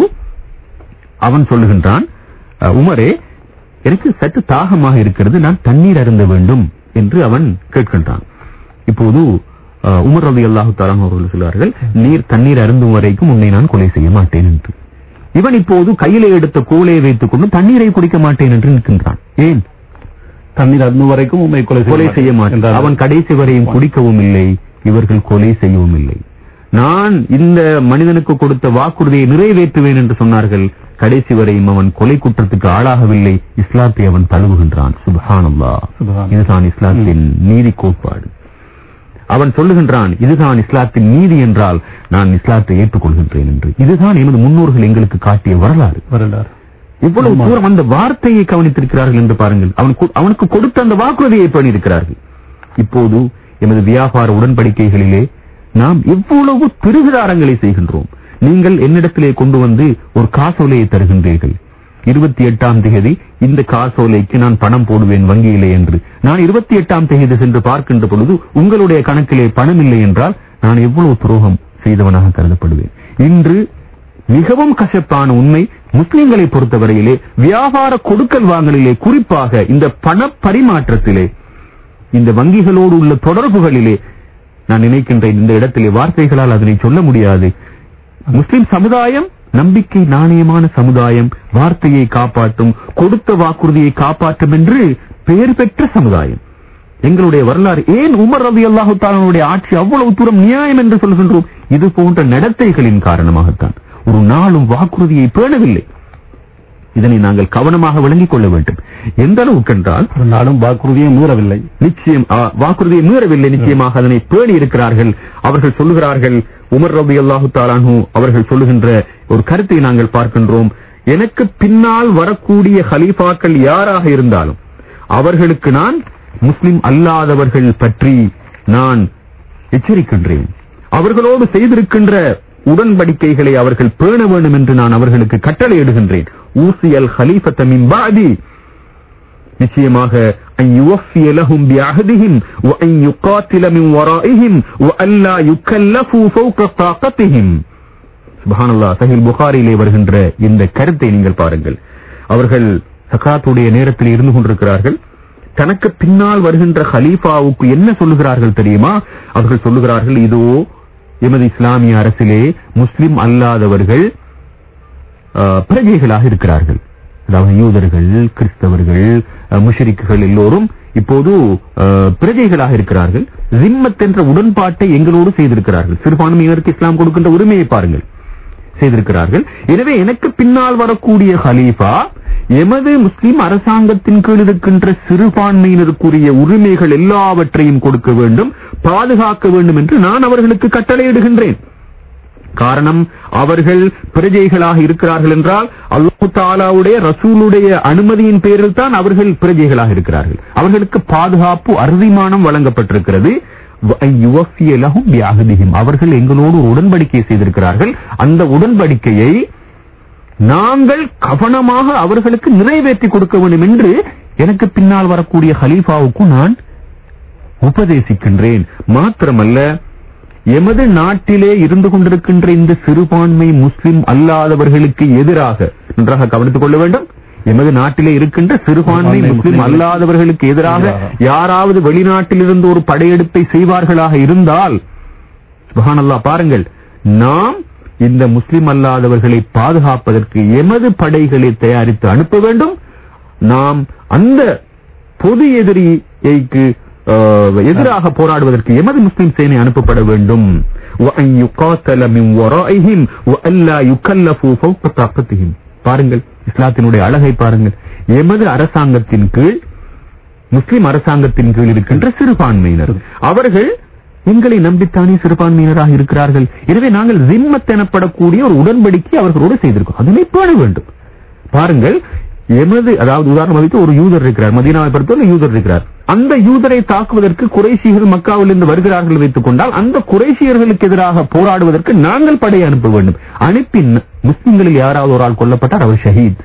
அவன் சொல்லுகின்றான் "அஹ், உமரே எனக்கு சற்று தாகமாக இருக்கிறது நான் தண்ணீர் அருந்த வேண்டும் என்று அவன் கேட்கின்றான் இப்போது அஹ், உமர் ரவி அல்லாஹு தாலாம் அவர்கள் சொல்வார்கள் நீர் தண்ணீர் அருந்தும் வரைக்கும் உன்னை நான் கொலை செய்ய மாட்டேன் என்று இவன் இப்போது கையிலே எடுத்த கோலையை வைத்துக் கொண்டு தண்ணீரை குடிக்க மாட்டேன் என்று நிற்கின்றான் ஏன் தண்ணீர் அருந்தும் வரைக்கும் உண்மை கொலை கொலை செய்ய மாட்டேன் என்றார். அவன் கடைசி வரையும் குடிக்கவும் இல்லை இவர்கள் கொலை செய்யவும் இல்லை நான் இந்த மனிதனுக்கு கொடுத்த வாக்குறுதியை நிறைவேற்றுவேன் என்று சொன்னார்கள் கடைசி வரையும் அவன் கொலை குற்றத்துக்கு ஆளாகவில்லை இஸ்லாத்தை அவன் தழுவுகின்றான் சுப்ஹானல்லாஹ் சுப்ஹான். இதுதான் இஸ்லாத்தின் நீதி கோட்பாடு அவன் சொல்லுகின்றான் இதுதான் இஸ்லாத்தின் நீதி என்றால் நான் இஸ்லாத்தை ஏற்றுக்கொள்கின்றேன் என்று இதுதான் எமது முன்னோர்கள் எங்களுக்கு காட்டிய வரலாறு வரலாறு இவ்வளவு ஆமா. தூரம் அந்த வார்த்தையை கவனித்திருக்கிறார்கள் என்று பாருங்கள் அவன் கு- அவனுக்கு கொடுத்த அந்த வாக்குறுதியை பண்ணியிருக்கிறார்கள் இப்போது எமது வியாபார உடன்படிக்கைகளிலே நாம் எவ்வளவு திருவிதாரங்களை செய்கின்றோம் நீங்கள் என்னிடத்திலே கொண்டு வந்து ஒரு காசோலையை தருகின்றீர்கள் இருபத்தி எட்டாம் தேதி இந்த காசோலைக்கு நான் பணம் போடுவேன் வங்கியிலே என்று நான் இருபத்தி எட்டாம் தேதி சென்று பார்க்கின்ற பொழுது உங்களுடைய கணக்கிலே பணம் இல்லை என்றால் நான் எவ்வளவு துரோகம் செய்தவனாக கருதப்படுவேன் இன்று மிகவும் கசப்பான உண்மை முஸ்லிம்களை பொறுத்தவரையிலே வியாபார கொடுக்கல் வாங்கலிலே குறிப்பாக இந்த பண பரிமாற்றத்திலே இந்த வங்கிகளோடு உள்ள தொடர்புகளிலே நான் நினைக்கின்றேன் இந்த இடத்திலே வார்த்தைகளால் அதனை சொல்ல முடியாது முஸ்லிம் சமுதாயம் நம்பிக்கை நாணயமான சமுதாயம் வார்த்தையை காப்பாற்றும் கொடுத்த வாக்குறுதியை காப்பாற்றும் என்று பெயர் பெற்ற சமுதாயம் எங்களுடைய வரலாறு ஏன் உமர் ரவி அல்லாஹு தாலானுடைய ஆட்சி அவ்வளவு தூரம் நியாயம் என்று சொல்கின்றோம் இது போன்ற நடத்தைகளின் காரணமாகத்தான் ஒரு நாளும் வாக்குறுதியை பேணவில்லை இதனை நாங்கள் கவனமாக விளங்கிக் கொள்ள வேண்டும் எந்த அளவுக்கு என்றால் ஒரு நாளும் வாக்குறுதியை மீறவில்லை நிச்சயம் ஆ, வாக்குறுதியை மீறவில்லை நிச்சயமாக அதனை பேணி இருக்கிறார்கள் அவர்கள் சொல்லுகிறார்கள் உமர் ரபி அல்லாஹு தாலானு அவர்கள் சொல்லுகின்ற ஒரு கருத்தை நாங்கள் பார்க்கின்றோம் எனக்கு பின்னால் வரக்கூடிய ஹலீஃபாக்கள் யாராக இருந்தாலும் அவர்களுக்கு நான் முஸ்லிம் அல்லாதவர்கள் பற்றி நான் எச்சரிக்கின்றேன் அவர்களோடு செய்திருக்கின்ற உடன்படிக்கைகளை அவர்கள் பேண வேண்டும் என்று நான் அவர்களுக்கு கட்டளையிடுகின்றேன் ஊசியல் ஹலீஃபத்த மின் பாதி நிச்சயமாக أن يوفي لهم بعهدهم وأن يقاتل من ورائهم وأن لا يكلفوا فوق طاقتهم சுபஹானல்லாஹ் சஹீல் புகாரிலே வருகின்ற இந்த கருத்தை நீங்கள் பாருங்கள் அவர்கள் சகாத்துடைய நேரத்தில் இருந்து கொண்டிருக்கிறார்கள் தனக்கு பின்னால் வருகின்ற ஹலீஃபாவுக்கு என்ன சொல்லுகிறார்கள் தெரியுமா அவர்கள் சொல்லுகிறார்கள் இதோ எமது இஸ்லாமிய அரசிலே முஸ்லிம் அல்லாதவர்கள் அஹ், பிரஜைகளாக இருக்கிறார்கள் அதாவது யூதர்கள் கிறிஸ்தவர்கள் அஹ், முஷ்ரிக்குகள் எல்லோரும் இப்போது அஹ், பிரஜைகளாக இருக்கிறார்கள் ஜிம்மத் என்ற உடன்பாட்டை எங்களோடு செய்திருக்கிறார்கள் சிறுபான்மையினருக்கு இஸ்லாம் கொடுக்கின்ற உரிமையை பாருங்கள் செய்திருக்கிறார்கள் எனவே எனக்கு பின்னால் வரக்கூடிய ஹலீஃபா எமது முஸ்லிம் அரசாங்கத்தின் கீழ் இருக்கின்ற சிறுபான்மையினருக்குரிய உரிமைகள் எல்லாவற்றையும் கொடுக்க வேண்டும் பாதுகாக்க வேண்டும் என்று நான் அவர்களுக்கு கட்டளையிடுகின்றேன் காரணம் அவர்கள் பிரஜைகளாக இருக்கிறார்கள் என்றால் அல்லாஹு தாலாவுடைய ரசூலுடைய அனுமதியின் பேரில் தான் அவர்கள் பிரஜைகளாக இருக்கிறார்கள் அவர்களுக்கு பாதுகாப்பு அறுதிமானம் வழங்கப்பட்டிருக்கிறது வ- யுவஃபிய லஹும் பிஅஹ்திஹிம். அவர்கள் எங்களோடு ஒரு உடன்படிக்கை செய்திருக்கிறார்கள் அந்த உடன்படிக்கையை நாங்கள் கவனமாக அவர்களுக்கு நிறைவேற்றி கொடுக்க வேண்டும் என்று எனக்கு பின்னால் வரக்கூடிய ஹலீஃபாவுக்கு நான் உபதேசிக்கின்றேன் மாத்திரமல்ல எமது நாட்டிலே இருந்து கொண்டிருக்கின்ற இந்த சிறுபான்மை முஸ்லிம் அல்லாதவர்களுக்கு எதிராக நன்றாக கவனித்துக் கொள்ள வேண்டும் எமது நாட்டிலே இருக்கின்ற சிறுபான்மை சிறுபான்மை முஸ்லிம் முஸ்லிம்களுக்கு அல்லாதவர்களுக்கு எதிராக எதிராக. யாராவது வெளிநாட்டிலிருந்து ஒரு படையெடுப்பை செய்வார்களாக இருந்தால் சுபஹானல்லாஹ் பாருங்கள் நாம் இந்த முஸ்லிம் அல்லாதவர்களை பாதுகாப்பதற்கு எமது படைகளை தயாரித்து அனுப்ப வேண்டும் நாம் அந்த பொது எதிரிக்கு அஹ், எதிராக போராடுவதற்கு எமது முஸ்லிம் சேனை அனுப்பப்பட வேண்டும் وَأَن يُقَاتَلَ مِنْ وَرَائِهِمْ وَأَلَّا يُكَلَّفُوا فَوْقَ طاقتهم. பாருங்கள் இஸ்லாத்தினுடைய அழகை பாருங்கள் எமது அரசாங்கத்தின் கீழ் முஸ்லிம் அரசாங்கத்தின் கீழ் இருக்கின்ற சிறுபான்மையினர் அவர்கள் எங்களை நம்பித்தானே சிறுபான்மையினராக இருக்கிறார்கள் எனவே நாங்கள் ஜிம்மத் எனப்படக்கூடிய ஒரு உடன்படிக்கை அவர்களோடு செய்திருக்கோம் அதனை பேண வேண்டும் பாருங்கள் எமது அதாவது உதாரணம் வைத்து ஒரு யூதர் இருக்கிறார் மதீனாவை பொறுத்தவரை யூதர் இருக்கிறார் அந்த யூதரை தாக்குவதற்கு குறைசியர்கள் மக்காவில் இருந்து வருகிறார்கள் வைத்துக் கொண்டால் அந்த குறைசியர்களுக்கு எதிராக போராடுவதற்கு நாங்கள் படை அனுப்ப வேண்டும் அனுப்பி ந- முஸ்லிம்களில் யாராவது ஒரு ஆள் கொல்லப்பட்டார் அவர் ஷஹீத்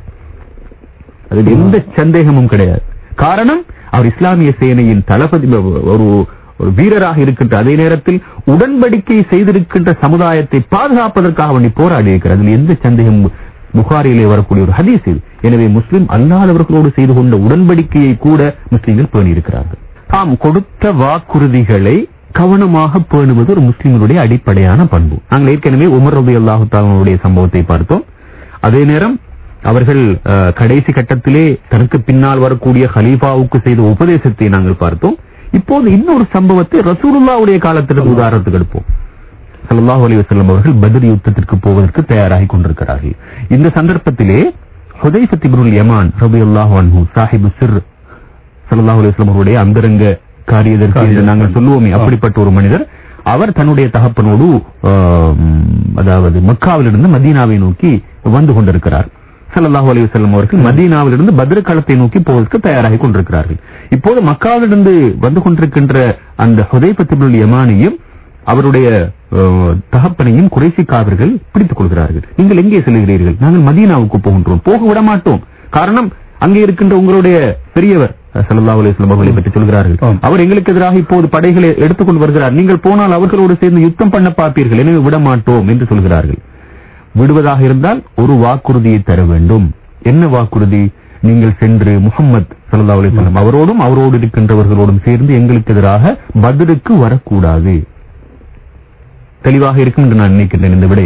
அதில் எந்த சந்தேகமும் கிடையாது காரணம் அவர் இஸ்லாமிய சேனையின் தளபதி ஒரு ஒரு வீரராக இருக்கின்ற அதே நேரத்தில் உடன்படிக்கை செய்திருக்கின்ற சமுதாயத்தை பாதுகாப்பதற்காக வேண்டி போராடி இருக்கிறார் அதில் எந்த சந்தேகம் புகாரிலே வரக்கூடிய ஒரு ஹதீஸ் இது எனவே முஸ்லிம் அல்லாதவர்களோடு செய்து கொண்ட உடன்படிக்கையை கூட முஸ்லிம்கள் பேணியிருக்கிறார்கள் தாம் கொடுத்த வாக்குறுதிகளை கவனமாக பேணுவது ஒரு முஸ்லிம்களுடைய அடிப்படையான பண்பு நாங்கள் ஏற்கனவே உமர் ரபி அல்லாஹு தாலாவுடைய சம்பவத்தை பார்த்தோம் அதே நேரம் அவர்கள் அஹ், கடைசி கட்டத்திலே தனக்கு பின்னால் வரக்கூடிய ஹலீஃபாவுக்கு செய்த உபதேசத்தை நாங்கள் பார்த்தோம் இப்போது இன்னொரு சம்பவத்தை ரசூலுல்லாவுடைய காலத்திற்கு உதாரணத்துக்கு எடுப்போம் ஸல்லல்லாஹு அலைஹி வஸல்லம் அவர்கள் பத்ர் யுத்தத்திற்கு போவதற்கு தயாராகி கொண்டிருக்கிறார்கள் இந்த சந்தர்ப்பத்திலே ஹுதைஃபத் இப்னுல் யமான் ரலியல்லாஹு அன்ஹு சாஹிபு சிர் ஸல்லல்லாஹு அலைஹி வஸல்லம் அவருடைய அந்தரங்க காரியதற்கு என்று நாங்கள் சொல்லுவோமே அப்படிப்பட்ட ஒரு மனிதர் அவர் தன்னுடைய தகப்பனோடு ஆம், அதாவது மக்காவிலிருந்து மதீனாவை நோக்கி வந்து கொண்டிருக்கிறார் ஸல்லல்லாஹு அலைஹி வஸல்லம் அவர்கள் மதீனாவிலிருந்து பத்ர் களத்தை நோக்கி போவதற்கு தயாராகி கொண்டிருக்கிறார்கள் இப்போது மக்காவிலிருந்து வந்து கொண்டிருக்கின்ற அந்த ஹுதைஃபத் இப்னுல் யமானையும் அவருடைய அஹ், தகப்பனையும் குறைசி காவர்கள் பிடித்துக் கொள்கிறார்கள் நீங்கள் எங்கே செல்கிறீர்கள் நாங்கள் மதீனாவுக்கு போகின்றோம் போக விட மாட்டோம் காரணம் அங்கே இருக்கின்ற உங்களுடைய பெரியவர் அஹ், ஸல்லல்லாஹு அலைஹி வஸல்லம் அவர்களை பற்றி சொல்கிறார்கள் ஆம். அவர் எங்களுக்கு எதிராக இப்போது படைகளை எடுத்துக்கொண்டு வருகிறார் நீங்கள் போனால் அவர்களோடு சேர்ந்து யுத்தம் பண்ண பார்ப்பீர்கள் எனவே விட மாட்டோம் என்று சொல்கிறார்கள் விடுவதாக இருந்தால் ஒரு வாக்குறுதியை தர வேண்டும் என்ன வாக்குறுதி நீங்கள் சென்று முகம்மது ஸல்லல்லாஹு அலைஹி வஸல்லம் அவரோடும் அவரோடு இருக்கின்றவர்களோடும் சேர்ந்து எங்களுக்கு எதிராக பத்ருக்கு வரக்கூடாது தெளிவாக இருக்கும் என்று நான் நினைக்கின்றேன் இந்த விடயம்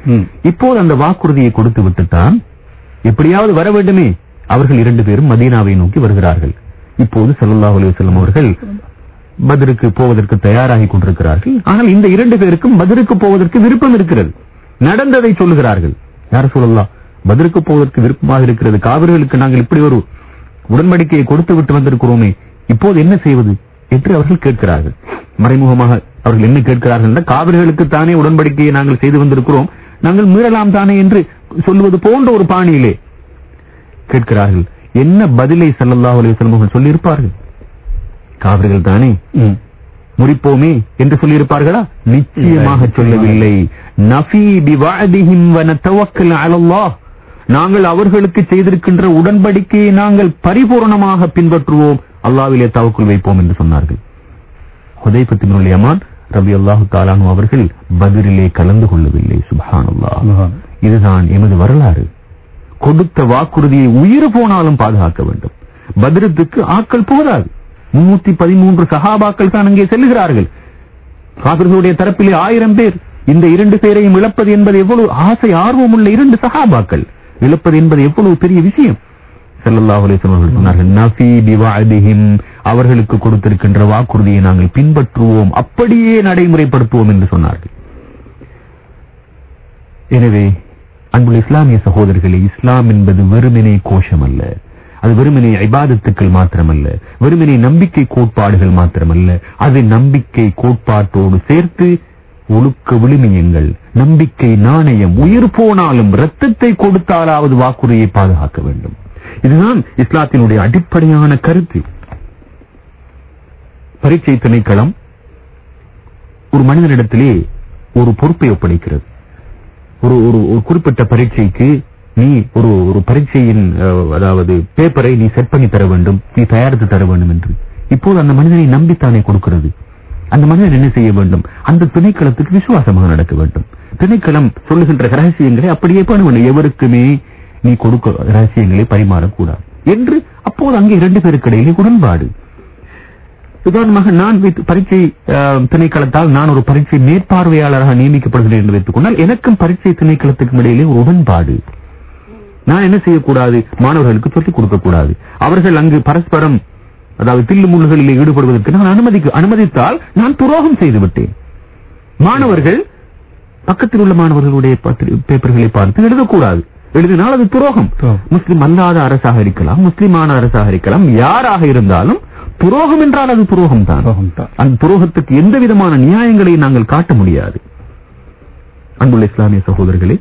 ம். இப்போது அந்த வாக்குறுதியை கொடுத்து விட்டுத்தான் எப்படியாவது வர வேண்டுமே அவர்கள் இரண்டு பேரும் மதீனாவை நோக்கி வருகிறார்கள் இப்போது ஸல்லல்லாஹு அலைஹி வஸல்லம் அவர்கள் பத்ருக்கு போவதற்கு தயாராகி கொண்டிருக்கிறார்கள் ஆனால் இந்த இரண்டு பேருக்கும் பத்ருக்கு போவதற்கு விருப்பம் இருக்கிறது நடந்ததை சொல்லுகிறார்கள் யார் சொல்லலாம் பத்ருக்கு போவதற்கு விருப்பமாக இருக்கிறது காவிர்களுக்கு நாங்கள் இப்படி ஒரு உடன்படிக்கையை கொடுத்து விட்டு வந்திருக்கிறோமே இப்போது என்ன செய்வது என்று அவர்கள் கேட்கிறார்கள் மறைமுகமாக அவர்கள் என்ன கேட்கிறார்கள் என்றால் காவிர்களுக்கு தானே உடன்படிக்கையை நாங்கள் செய்து வந்திருக்கிறோம் நாங்கள் மீறலாம் தானே என்று சொல்லுவது போன்ற ஒரு பாணியிலே கேட்கிறார்கள் என்ன பதிலை ஸல்லல்லாஹு அலைஹி வஸல்லம் அவர்கள் சொல்லியிருப்பார்கள் காவிர்கள் தானே ம். முறிப்போமே என்று சொல்லியிருப்பார்களா நிச்சயமாக இல்லை. சொல்லவில்லை நஃபி பிவஅதிஹிம் வ நதவக்கல் அலல்லாஹ் நாங்கள் அவர்களுக்கு செய்திருக்கின்ற உடன்படிக்கையை நாங்கள் பரிபூர்ணமாக பின்பற்றுவோம் அல்லாஹ்விலே தவக்குல் வைப்போம் என்று சொன்னார்கள் ஹுதைபத் இப்னுல் யமான் ரலியல்லாஹு தஆலாஹு அவர்கள் பத்ரிலே கலந்து கொள்ளவில்லை சுப்ஹானல்லாஹ் சுப்ஹான். இதுதான் எமது வரலாறு கொடுத்த வாக்குறுதியை உயிர் போனாலும் பாதுகாக்க வேண்டும் பத்ரத்துக்கு ஆட்கள் போதாது முன்னூத்தி பதிமூன்று சஹாபாக்கள் தான் அங்கே செல்லுகிறார்கள் காபிர்களுடைய தரப்பிலே ஆயிரம் பேர் இந்த இரண்டு பேரையும் இழப்பது என்பது எவ்வளவு ஆசை ஆர்வம் உள்ள இரண்டு சஹாபாக்கள் இழப்பது என்பது எவ்வளவு பெரிய விஷயம் ஸல்லல்லாஹு அலைஹி வஸல்லம் அவர்கள் சொன்னார்கள் நஃபி பிவஅதிஹிம் அவர்களுக்கு கொடுத்திருக்கின்ற வாக்குறுதியை நாங்கள் பின்பற்றுவோம் அப்படியே நடைமுறைப்படுத்துவோம் என்று சொன்னார்கள் எனவே அன்புள்ள இஸ்லாமிய சகோதரர்களே இஸ்லாம் என்பது வெறுமனே கோஷம் அல்ல அது வெறுமனே இபாதத்துக்கள் மாத்திரமல்ல வெறுமனே நம்பிக்கை கோட்பாடுகள் மாத்திரமல்ல அது நம்பிக்கை கோட்பாட்டோடு சேர்த்து ஒழுக்க விழுமியங்கள் நம்பிக்கை நாணயம் உயிர் போனாலும் ரத்தத்தை கொடுத்தாலாவது வாக்குறுதியை பாதுகாக்க வேண்டும் இதுதான் இஸ்லாத்தினுடைய அடிப்படையான கருத்து பரீட்சை திணைக்களம் ஒரு மனிதனிடத்திலே ஒரு பொறுப்பை ஒப்படைக்கிறது ஒரு ஒரு ஒரு குறிப்பிட்ட பரீட்சைக்கு நீ ஒரு ஒரு பரீட்சையின் அஹ், அதாவது பேப்பரை நீ செட் பண்ணி தர வேண்டும் நீ தயாரித்து தர வேண்டும் என்று இப்போது அந்த மனிதனை நம்பித்தானே கொடுக்கிறது அந்த மனிதன் என்ன செய்ய வேண்டும் அந்த திணைக்களத்துக்கு விசுவாசமாக நடக்க வேண்டும் திணைக்களம் சொல்லுகின்ற ரகசியங்களை அப்படியே பண்ண வேண்டும் எவருக்குமே நீ கொடுக்க ரகசியங்களை பரிமாறக்கூடாது என்று அப்போது அங்கே இரண்டு பேருக்கு இடையிலே உடன்பாடு உதாரணமாக நான் வைத்து- பரீட்சை அஹ், திணைக்களத்தால் நான் ஒரு பரீட்சை மேற்பார்வையாளராக நியமிக்கப்படுகிறேன் என்று வைத்துக் கொண்டால் எனக்கும் பரீட்சை திணைக்களத்துக்கும் இடையிலே ஒரு உடன்பாடு நான் என்ன செய்யக்கூடாது மாணவர்களுக்கு சொல்லிக் கொடுக்க கூடாது அவர்கள் அங்கு பரஸ்பரம் அதாவது தில்லு முள்ளுகளில் ஈடுபடுவதற்கு நான் அனுமதிக்கு அனுமதித்தால் நான் துரோகம் செய்து விட்டேன் மாணவர்கள் பக்கத்தில் உள்ள மாணவர்களுடைய பத்திரி- பேப்பர்களை பார்த்து எழுதக்கூடாது எழுதினால் அது துரோகம் துரோகம். முஸ்லிம் அல்லாத அரசாக இருக்கலாம் முஸ்லிமான அரசாக இருக்கலாம் யாராக இருந்தாலும் துரோகம் என்றால் அது துரோகம் தான் துரோகம் தான். அந்த துரோகத்துக்கு எந்த விதமான நியாயங்களை நாங்கள் காட்ட முடியாது அன்புள்ள இஸ்லாமிய சகோதரர்களே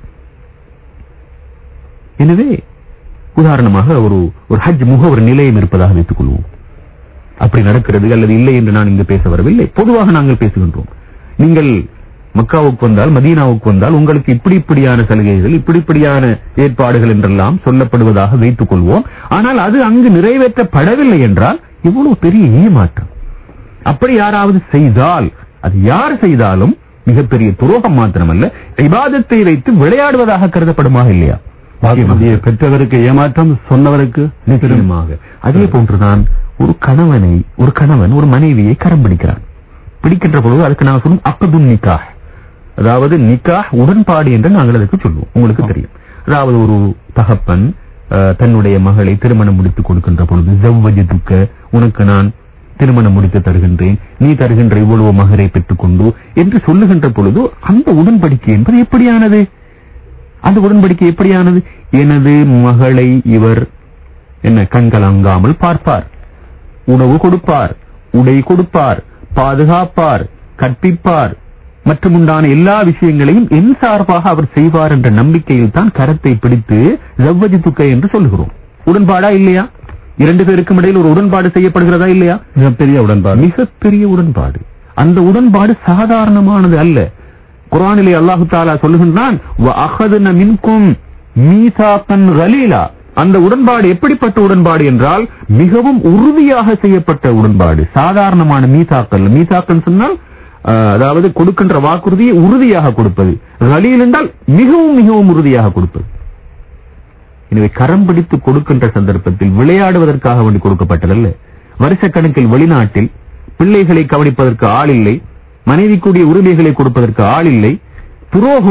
எனவே உதாரணமாக ஒரு ஒரு ஹஜ் முகவர் நிலையம் இருப்பதாக வைத்துக் கொள்வோம் அப்படி நடக்கிறது அல்லது இல்லை என்று நான் இங்கு பேச வரவில்லை பொதுவாக நாங்கள் பேசுகின்றோம் நீங்கள் மக்காவுக்கு வந்தால் மதீனாவுக்கு வந்தால் உங்களுக்கு இப்படி இப்படியான சலுகைகள் இப்படி இப்படியான ஏற்பாடுகள் என்றெல்லாம் சொல்லப்படுவதாக வைத்துக் கொள்வோம் ஆனால் அது அங்கு நிறைவேற்றப்படவில்லை என்றால் இவ்வளவு பெரிய ஏமாற்றம் அப்படி யாராவது செய்தால் அது யார் செய்தாலும் மிகப்பெரிய துரோகம் மாத்திரமல்ல இபாதத்தை வைத்து விளையாடுவதாக கருதப்படுமா இல்லையா வாக்குறுதியை பெற்றவருக்கு ஏமாற்றம் சொன்னவருக்கு நிச்சயமாக அதே போன்றுதான் ஒரு கணவனை ஒரு கணவன் ஒரு மனைவியை கரம் பிடிக்கிறான் பிடிக்கின்ற பொழுது அதுக்கு நாங்கள் சொல்லும் அக்கதுன் நிக்கா அதாவது நிக்கா உடன்பாடு என்று நாங்கள் அதுக்கு சொல்லுவோம் உங்களுக்கு தெரியும் அதாவது ஒரு தகப்பன் அஹ், தன்னுடைய மகளை திருமணம் முடித்துக் கொடுக்கின்ற பொழுது ஜவ்வஜத்துக்க உனக்கு நான் திருமணம் முடித்து தருகின்றேன் நீ தருகின்ற இவ்வளவு மகரை பெற்றுக்கொண்டு என்று சொல்லுகின்ற பொழுது அந்த உடன்படிக்கை என்பது எப்படியானது அந்த உடன்படிக்கை எப்படியானது எனது மகளை இவர் என்ன கண்கலங்காமல் பார்ப்பார் உணவு கொடுப்பார் உடை கொடுப்பார் பாதுகாப்பார் கற்பிப்பார் மற்றும் உண்டான எல்லா விஷயங்களையும் என் சார்பாக அவர் செய்வார் என்ற நம்பிக்கையில் தான் கரத்தை பிடித்து ஜவ்வஜி துக்கை என்று சொல்லுகிறோம் உடன்பாடா இல்லையா இரண்டு பேருக்கும் இடையில் ஒரு உடன்பாடு செய்யப்படுகிறதா இல்லையா மிகப்பெரிய உடன்பாடு மிகப்பெரிய உடன்பாடு அந்த உடன்பாடு சாதாரணமானது அல்ல குரானிலே அல்லாஹு தாலா சொல்லுகின்றான் "வஅഖذன மின்கும் மீசாக்கன் கலீலா அந்த உடன்பாடு எப்படிப்பட்ட உடன்பாடு என்றால் மிகவும் உறுதியாக செய்யப்பட்ட உடன்பாடு சாதாரணமான மீசாக்கள் மீசாக்கல் சொன்னால் அஹ், அதாவது கொடுக்கின்ற வாக்குறுதியை உறுதியாக கொடுப்பது கலீல் என்றால் மிகவும் மிகவும் உறுதியாக கொடுப்பது எனவே கரம் பிடித்து கொடுக்கின்ற சந்தர்ப்பத்தில் விளையாடுவதற்காக வேண்டி கொடுக்கப்பட்டதல்ல வருஷக்கணக்கில் வெளிநாட்டில் பிள்ளைகளை கவனிப்பதற்கு ஆள் இல்லை மனைவிக்குரிய உரிமைகளை கொடுப்பதற்கு ஆள் இல்லை துரோகம்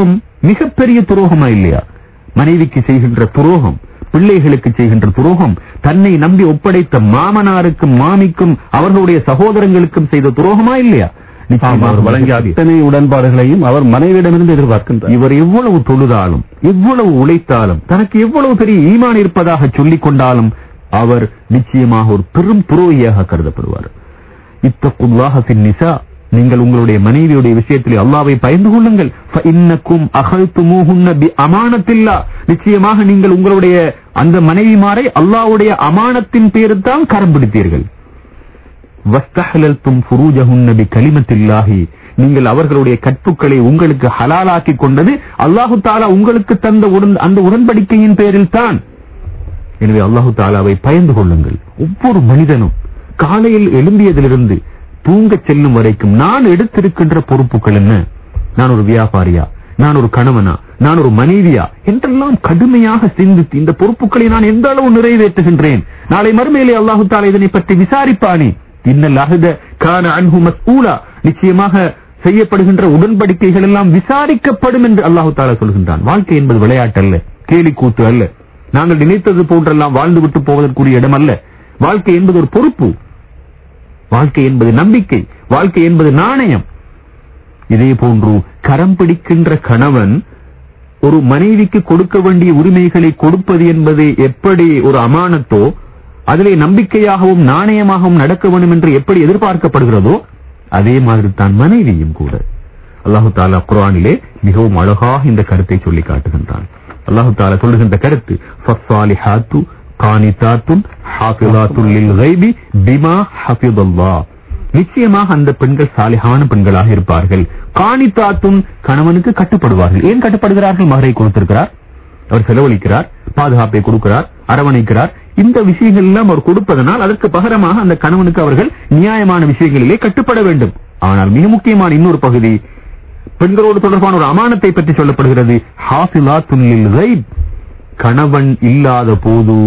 மிகப்பெரிய துரோகமா இல்லையா மனைவிக்கு செய்கின்ற துரோகம் பிள்ளைகளுக்கு செய்கின்ற துரோகம் தன்னை நம்பி ஒப்படைத்த மாமனாருக்கும் மாமிக்கும் அவர்களுடைய சகோதரங்களுக்கும் செய்த துரோகமா இல்லையா நிச்சயமாக அவர் வழங்கிய மிகப்பெரிய- அத்தனை உடன்பாடுகளையும் அவர் மனைவியிடமிருந்து எதிர்பார்க்கின்றார் இவர் எவ்வளவு தொழுதாலும் எவ்வளவு உழைத்தாலும் தனக்கு எவ்வளவு பெரிய ஈமான் இருப்பதாக சொல்லிக் கொண்டாலும் அவர் நிச்சயமாக ஒரு பெரும் துரோகியாக கருதப்படுவார் இத்தகுல்லாஹ ஃபின் நிசா நீங்கள் உங்களுடைய மனைவியுடைய விஷயத்தில் அல்லாவை பயந்து கொள்ளுங்கள் இன்னக்கும் அகழ்த்துமூஹுன்ன பி அமானத்தில்லா நிச்சயமாக நீங்கள் உங்களுடைய அந்த மனைவிமாரை அல்லாஹ்வுடைய அமானத்தின் பேரில் தான் கரம் பிடித்தீர்கள் வஸ்தஹலல்தும் ஃபுரூஜஹுன்ன பி கலிமத்தில்லாஹி நீங்கள் அவர்களுடைய கற்புக்களை உங்களுக்கு ஹலாலாக்கி கொண்டது அல்லாஹு தாலா உங்களுக்கு தந்த உடன் அந்த உடன்படிக்கையின் பேரில் தான் எனவே அல்லாஹு தாலாவை பயந்து கொள்ளுங்கள் ஒவ்வொரு மனிதனும் காலையில் எழும்பியதிலிருந்து தூங்கச் செல்லும் வரைக்கும் நான் எடுத்திருக்கின்ற பொறுப்புகள் என்ன நான் ஒரு வியாபாரியா நான் ஒரு கணவனா நான் ஒரு மனைவியா என்றெல்லாம் கடுமையாக சிந்தித்து இந்த பொறுப்புகளை நான் எந்த அளவு நிறைவேற்றுகின்றேன் நாளை மறுமையிலே அல்லாஹு தாலா இதனை பற்றி விசாரிப்பானே இன்னல் அஹத கான அன்ஹு மஸ்ஊலா நிச்சயமாக செய்யப்படுகின்ற உடன்படிக்கைகள் எல்லாம் விசாரிக்கப்படும் என்று அல்லாஹு தாலா சொல்கின்றான் வாழ்க்கை என்பது விளையாட்டு அல்ல கேலி கூத்து அல்ல நாங்கள் நினைத்தது போன்றெல்லாம் வாழ்ந்து விட்டு போவதற்குரிய இடம் அல்ல வாழ்க்கை என்பது ஒரு பொறுப்பு வாழ்க்கை என்பது நம்பிக்கை வாழ்க்கை என்பது நாணயம் இதே போன்று கரம் பிடிக்கின்ற கணவன் ஒரு மனைவிக்கு கொடுக்க வேண்டிய உரிமைகளை கொடுப்பது என்பது எப்படி ஒரு அமானத்தோ அதிலே நம்பிக்கையாகவும் நாணயமாகவும் நடக்க வேண்டும் என்று எப்படி எதிர்பார்க்கப்படுகிறதோ அதே மாதிரி தான் மனைவியும் கூட அல்லாஹு தாலா குர்ஆனிலே மிகவும் அழகாக இந்த கருத்தை சொல்லி காட்டுகின்றான் அல்லாஹு தாலா சொல்லுகின்ற கருத்து ஃபஸ்ஸாலிஹாத்து கானிதாத்துன் ஹாஃபிலாத்துல் லில் கைபி பிமா ஹஃபிதல்லாஹ் நிச்சயமாக அந்த பெண்கள் சாலிஹான பெண்களாக இருப்பார்கள் காணித்தாத்தும் கணவனுக்கு கட்டுப்படுவார்கள் ஏன் கட்டுப்படுகிறார்கள் மகரை கொடுத்திருக்கிறார் அவர் செலவழிக்கிறார் பாதுகாப்பை கொடுக்கிறார் அரவணைக்கிறார் இந்த விஷயங்கள் எல்லாம் அவர் கொடுப்பதனால் அதற்கு பகரமாக அந்த கணவனுக்கு அவர்கள் நியாயமான விஷயங்களிலே கட்டுப்பட வேண்டும் ஆனால் மிக முக்கியமான இன்னொரு பகுதி பெண்களோடு தொடர்பான ஒரு அமானத்தை பற்றி சொல்லப்படுகிறது ஹாஃபிலாத்துன் லில் கைப் கணவன் இல்லாத போது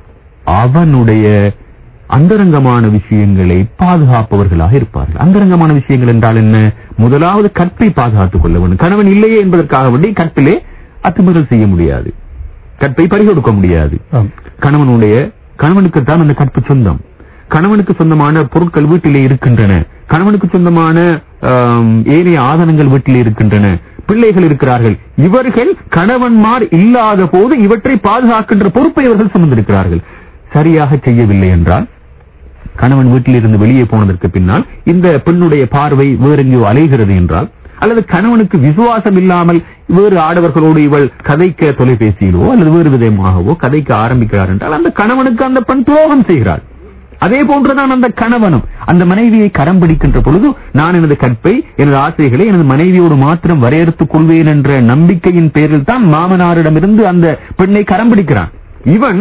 அவனுடைய அந்தரங்கமான விஷயங்களை பாதுகாப்பவர்களாக இருப்பார்கள் அந்தரங்கமான விஷயங்கள் என்றால் என்ன முதலாவது கற்பை பாதுகாத்துக் கொள்ள வேண்டும் கணவன் இல்லையே என்பதற்காக வேண்டி கற்பிலே அத்துமீறல் செய்ய முடியாது கற்பை பறிகொடுக்க முடியாது ஆம். கணவனுடைய கணவனுக்கு தான் அந்த கற்பு சொந்தம் கணவனுக்கு சொந்தமான பொருட்கள் வீட்டிலே இருக்கின்றன கணவனுக்கு சொந்தமான ஆம், ஏனைய ஆதனங்கள் வீட்டிலே இருக்கின்றன பிள்ளைகள் இருக்கிறார்கள் இவர்கள் கணவன்மார் இல்லாத போது இவற்றை பாதுகாக்கின்ற பொறுப்பை இவர்கள் சுமந்திருக்கிறார்கள் சரியாக செய்யவில்லை என்றால் கணவன் வீட்டிலிருந்து வெளியே போனதற்கு பின்னால் இந்த பெண்ணுடைய பார்வை வேற எங்கேயோ அலைகிறது என்றால் அல்லது கணவனுக்கு விசுவாசம் இல்லாமல் வேறு ஆடவர்களோடு இவள் கதைக்க தொலைபேசியிலோ அல்லது வேறு விதமாகவோ கதைக்க ஆரம்பிக்கிறார் என்றால் அந்த கணவனுக்கு அந்த பெண் துரோகம் செய்கிறாள் அதே போன்றுதான் அந்த கணவனும் அந்த மனைவியை கரம் பிடிக்கின்ற பொழுது நான் எனது கற்பை எனது ஆசைகளை எனது மனைவியோடு மாத்திரம் வரையறுத்துக் கொள்வேன் என்ற நம்பிக்கையின் பேரில் தான் மாமனாரிடமிருந்து அந்த பெண்ணை கரம் பிடிக்கிறான் இவன்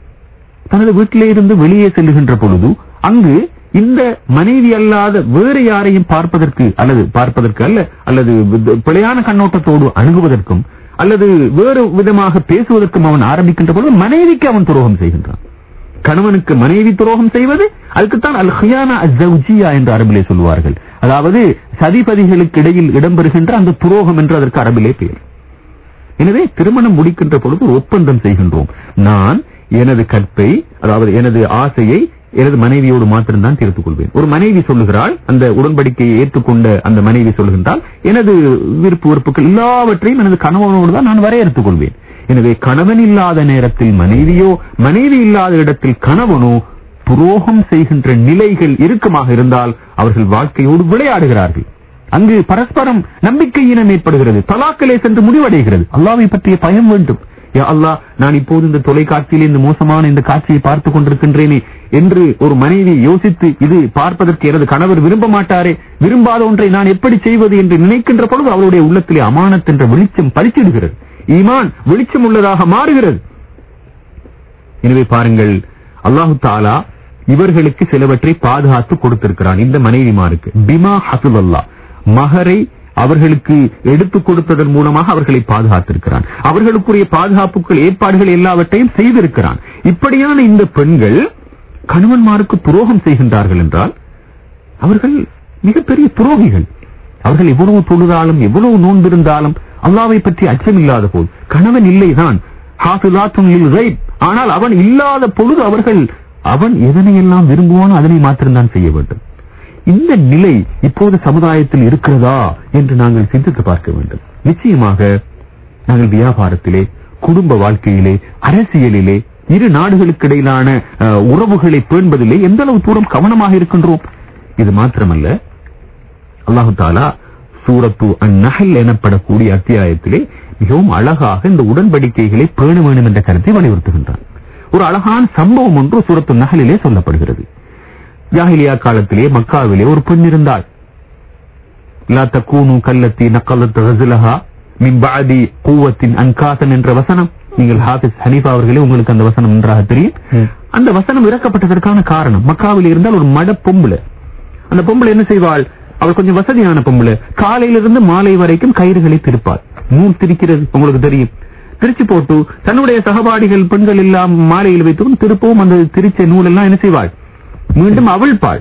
தனது வீட்டிலே இருந்து வெளியே செல்லுகின்ற பொழுது அங்கு இந்த மனைவி அல்லாத வேறு யாரையும் பார்ப்பதற்கு அல்லது பார்ப்பதற்கு அல்ல அல்லது வித- பிழையான கண்ணோட்டத்தோடு அணுகுவதற்கும் அல்லது வேறு விதமாக பேசுவதற்கும் அவன் ஆரம்பிக்கின்ற பொழுது மனைவிக்கு அவன் துரோகம் செய்கின்றான் கணவனுக்கு மனைவி துரோகம் செய்வது அதுக்குத்தான் அல் ஹியானா அஸ்ஸௌஜியா என்று அரபிலே சொல்லுவார்கள் அதாவது சதிபதிகளுக்கு இடையில் இடம்பெறுகின்ற அந்த துரோகம் என்று அதற்கு அரபிலே பெயர் எனவே திருமணம் முடிக்கின்ற பொழுது ஒரு ஒப்பந்தம் செய்கின்றோம் நான் எனது கற்பை அதாவது எனது ஆசையை எனது மனைவியோடு மாத்திரம்தான் தீர்த்துக் கொள்வேன் ஒரு மனைவி சொல்லுகிறாள் அந்த உடன்படிக்கையை ஏற்றுக்கொண்ட அந்த மனைவி சொல்லுகின்றால் எனது விருப்பு வெறுப்புகள் எல்லாவற்றையும் எனது கணவனோடு தான் நான் வரையறுத்துக் கொள்வேன் எனவே கணவன் இல்லாத நேரத்தில் மனைவியோ மனைவி இல்லாத இடத்தில் கணவனோ துரோகம் செய்கின்ற நிலைகள் இறுக்கமாக இருந்தால் அவர்கள் வாழ்க்கையோடு விளையாடுகிறார்கள் அங்கு பரஸ்பரம் நம்பிக்கையினம் ஏற்படுகிறது தலாக்கிலே சென்று முடிவடைகிறது அல்லாவை பற்றிய பயம் வேண்டும் யா அல்லாஹ் நான் இப்போது இந்த தொலைக்காட்சியில் இந்த மோசமான இந்த காட்சியை பார்த்துக் கொண்டிருக்கின்றேனே என்று ஒரு மனைவி யோசித்து இது பார்ப்பதற்கு எனது கணவர் விரும்ப மாட்டாரே விரும்பாத ஒன்றை நான் எப்படி செய்வது என்று நினைக்கின்ற பொழுது அவருடைய உள்ளத்திலே அமானத் என்ற வெளிச்சம் பறிச்சிடுகிறது ஈமான் வெளிச்சம் உள்ளதாக மாறுகிறது எனவே பாருங்கள் அல்லாஹு தாலா இவர்களுக்கு சிலவற்றை பாதுகாத்து கொடுத்திருக்கிறான் இந்த மனைவிமாருக்கு பிமா ஹசுவல்லா மகரை அவர்களுக்கு எடுத்துக் கொடுத்ததன் மூலமாக அவர்களை பாதுகாத்திருக்கிறான் அவர்களுக்குரிய பாதுகாப்புகள் ஏற்பாடுகள் எல்லாவற்றையும் செய்திருக்கிறான் இப்படியான இந்த பெண்கள் கணவன்மாருக்கு துரோகம் செய்கின்றார்கள் என்றால் அவர்கள் மிகப்பெரிய துரோகிகள் அவர்கள் எவ்வளவு தொழுதாலும் எவ்வளவு நோன்பிருந்தாலும் அல்லாவை பற்றி அச்சமில்லாத போது கணவன் இல்லைதான் ஹாஃபிலாத்துன் லில் கைப். ஆனால் அவன் இல்லாத பொழுது அவர்கள் அவன் எதனையெல்லாம் விரும்புவானோ அதனை மாத்திரம்தான் செய்ய வேண்டும் இந்த நிலை இப்போது சமுதாயத்தில் இருக்கிறதா என்று நாங்கள் சிந்தித்து பார்க்க வேண்டும் நிச்சயமாக நாங்கள் வியாபாரத்திலே குடும்ப வாழ்க்கையிலே அரசியலிலே இரு நாடுகளுக்கு இடையிலான அஹ், உறவுகளை பேண்பதிலே எந்த அளவு தூரம் கவனமாக இருக்கின்றோம் இது மாத்திரமல்ல அல்லாஹு தாலா சூரத்து அந்நகல் எனப்படக்கூடிய அத்தியாயத்திலே மிகவும் அழகாக இந்த உடன்படிக்கைகளை பேண வேண்டும் என்ற கருத்தை வலியுறுத்துகின்றான் ஒரு அழகான சம்பவம் ஒன்று சூரத்து நகலிலே சொல்லப்படுகிறது ஜாஹிலியா காலத்திலே மக்காவிலே ஒரு பெண் இருந்தாள் லா தக்கூனு கல்லத்தி நக்கலத் ரசுலஹா மின் பாதி கூவத்தின் அன்காசன் என்ற வசனம் நீங்கள் ஹாஃபிஸ் ஹனீஃபா அவர்களே உங்களுக்கு அந்த வசனம் நன்றாக தெரியும் ம். அந்த வசனம் இறக்கப்பட்டதற்கான காரணம் மக்காவில் இருந்தால் ஒரு மட பொம்புல அந்த பொம்பளை என்ன செய்வாள் அவள் கொஞ்சம் வசதியான பொம்பளை காலையிலிருந்து மாலை வரைக்கும் கயிறுகளை திருப்பாள் நூல் திரிக்கிறது உங்களுக்கு தெரியும் திருச்சி போட்டு தன்னுடைய சகபாடிகள் பெண்கள் எல்லாம் மாலையில் வைத்து திருப்பவும் அந்த திரிச்ச நூல் எல்லாம் என்ன செய்வாள் மீண்டும் அவிழ்ப்பாள்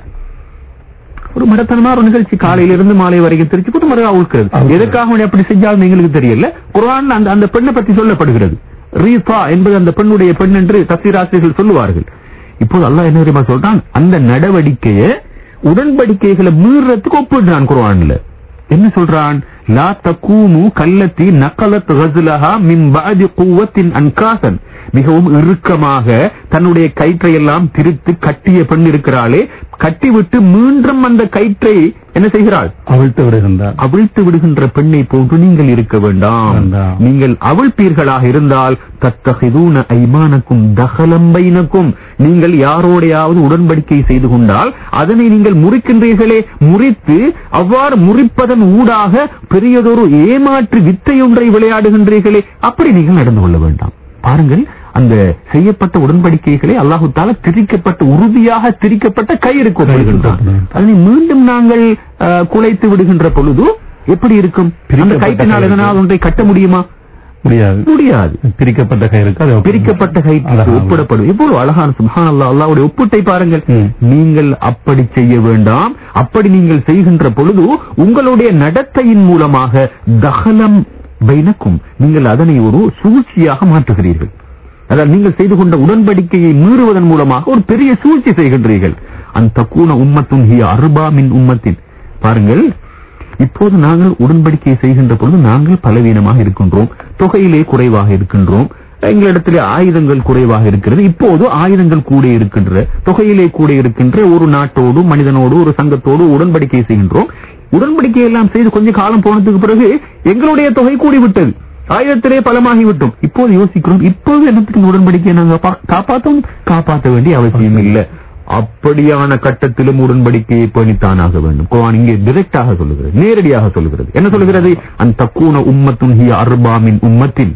ஒரு மடத்தனமான ஒரு நிகழ்ச்சி காலையிலிருந்து மாலை வரைக்கும் திருச்சி போட்டு மறுபடியும் அவிழ்க்கிறது அவிழ்க்கிறது. எதுக்காக அவன் அப்படி செஞ்சாலும் எங்களுக்கு தெரியல குர்ஆன்ல அந்த அந்த பெண்ணை பத்தி சொல்லப்படுகிறது ரீஃபா என்பது அந்த பெண்ணுடைய பெண் என்று தப்சீராசிரியர்கள் சொல்லுவார்கள் இப்போது அல்லாஹ் என்ன தெரியுமா சொல்றான் அந்த நடவடிக்கையை உடன்படிக்கைகளை மீறத்துக்கு ஒப்பிடுறான் குர்ஆன்ல என்ன சொல்றான் லா தக்கூமு கல்லத்தி நக்கலத் ரஜுலஹா மின் பாதி குவத்தின் அன்காசன் மிகவும் இறுக்கமாக தன்னுடைய கயிற்றை எல்லாம் திரித்து கட்டிய பெண் இருக்கிறாளே கட்டிவிட்டு மீண்டும் அந்த கயிற்றை என்ன செய்கிறாள் அவிழ்த்து விடுகின்றார் அவிழ்த்து விடுகின்ற பெண்ணை போன்று நீங்கள் இருக்க வேண்டாம் வேண்டாம். நீங்கள் அவிழ்ப்பீர்களாக இருந்தால் தத்தகிதூன ஐமானக்கும் தகலம்பைனக்கும் நீங்கள் யாரோடையாவது உடன்படிக்கை செய்து கொண்டால் அதனை நீங்கள் முறிக்கின்றீர்களே முறித்து அவ்வாறு முறிப்பதன் ஊடாக பெரியதொரு ஏமாற்று வித்தையொன்றை விளையாடுகின்றீர்களே அப்படி நீங்கள் நடந்து கொள்ள வேண்டாம் பாருங்கள் அந்த செய்யப்பட்ட உடன்படிக்கைகளை அல்லாஹு தாலா திரிக்கப்பட்ட உறுதியாக திரிக்கப்பட்ட கயிறு கொண்டிருக்கின்றான் அதனை மீண்டும் நாங்கள் அஹ், குலைத்து விடுகின்ற பொழுது எப்படி இருக்கும் அந்த பிரிக்கப்பட்ட கைட்டினால் கயிறு. எதனால் ஒன்றை கட்ட முடியுமா முடியாது முடியாது பிரிக்கப்பட்ட கயிறுக்கு அது ஒப்பு- பிரிக்கப்பட்ட கைக்கு அழகாக. ஒப்பிடப்படும் எவ்வளவு அழகான சுபஹான் அல்லாஹ் அல்லாஹ்வுடைய ஒப்பிட்டை பாருங்கள் ம். நீங்கள் அப்படி செய்ய வேண்டாம் அப்படி நீங்கள் செய்கின்ற பொழுது உங்களுடைய நடத்தையின் மூலமாக தகலம் பைனக்கும் நீங்கள் அதனை ஒரு சூழ்ச்சியாக மாற்றுகிறீர்கள் அதாவது நீங்கள் செய்து கொண்ட உடன்படிக்கையை மீறுவதன் மூலமாக ஒரு பெரிய சூழ்ச்சி செய்கின்றீர்கள் அந்த கூன உம்மத்துன் ஹிய அர்பா மின் உம்மத்தின் பாருங்கள் இப்போது நாங்கள் உடன்படிக்கை செய்கின்ற பொழுது நாங்கள் பலவீனமாக இருக்கின்றோம் தொகையிலே குறைவாக இருக்கின்றோம் எங்களிடத்திலே ஆயுதங்கள் குறைவாக இருக்கிறது இப்போது ஆயுதங்கள் கூட இருக்கின்ற தொகையிலே கூட இருக்கின்ற ஒரு நாட்டோடு மனிதனோடு ஒரு சங்கத்தோடு உடன்படிக்கை செய்கின்றோம் உடன்படிக்கை எல்லாம் செய்து கொஞ்ச காலம் போனதுக்கு பிறகு எங்களுடைய தொகை கூடிவிட்டது ஆயுதத்திலே பலமாகி விட்டோம் இப்போது யோசிக்கிறோம் இப்போது என்னத்துக்கு இந்த உடன்படிக்கையை நாங்கள் பா- காப்பாற்றோம் காப்பாற்ற வேண்டிய அவசியம் இல்லை அப்படியான கட்டத்திலும் உடன்படிக்கையை பேணித்தானாக வேண்டும் குர்ஆன் இங்கே டிரெக்டாக சொல்லுகிறது நேரடியாக சொல்லுகிறது என்ன சொல்லுகிறது அந்த தக்கூன உம்மத்துன் ஹிய அர்பாமின் உம்மத்தின்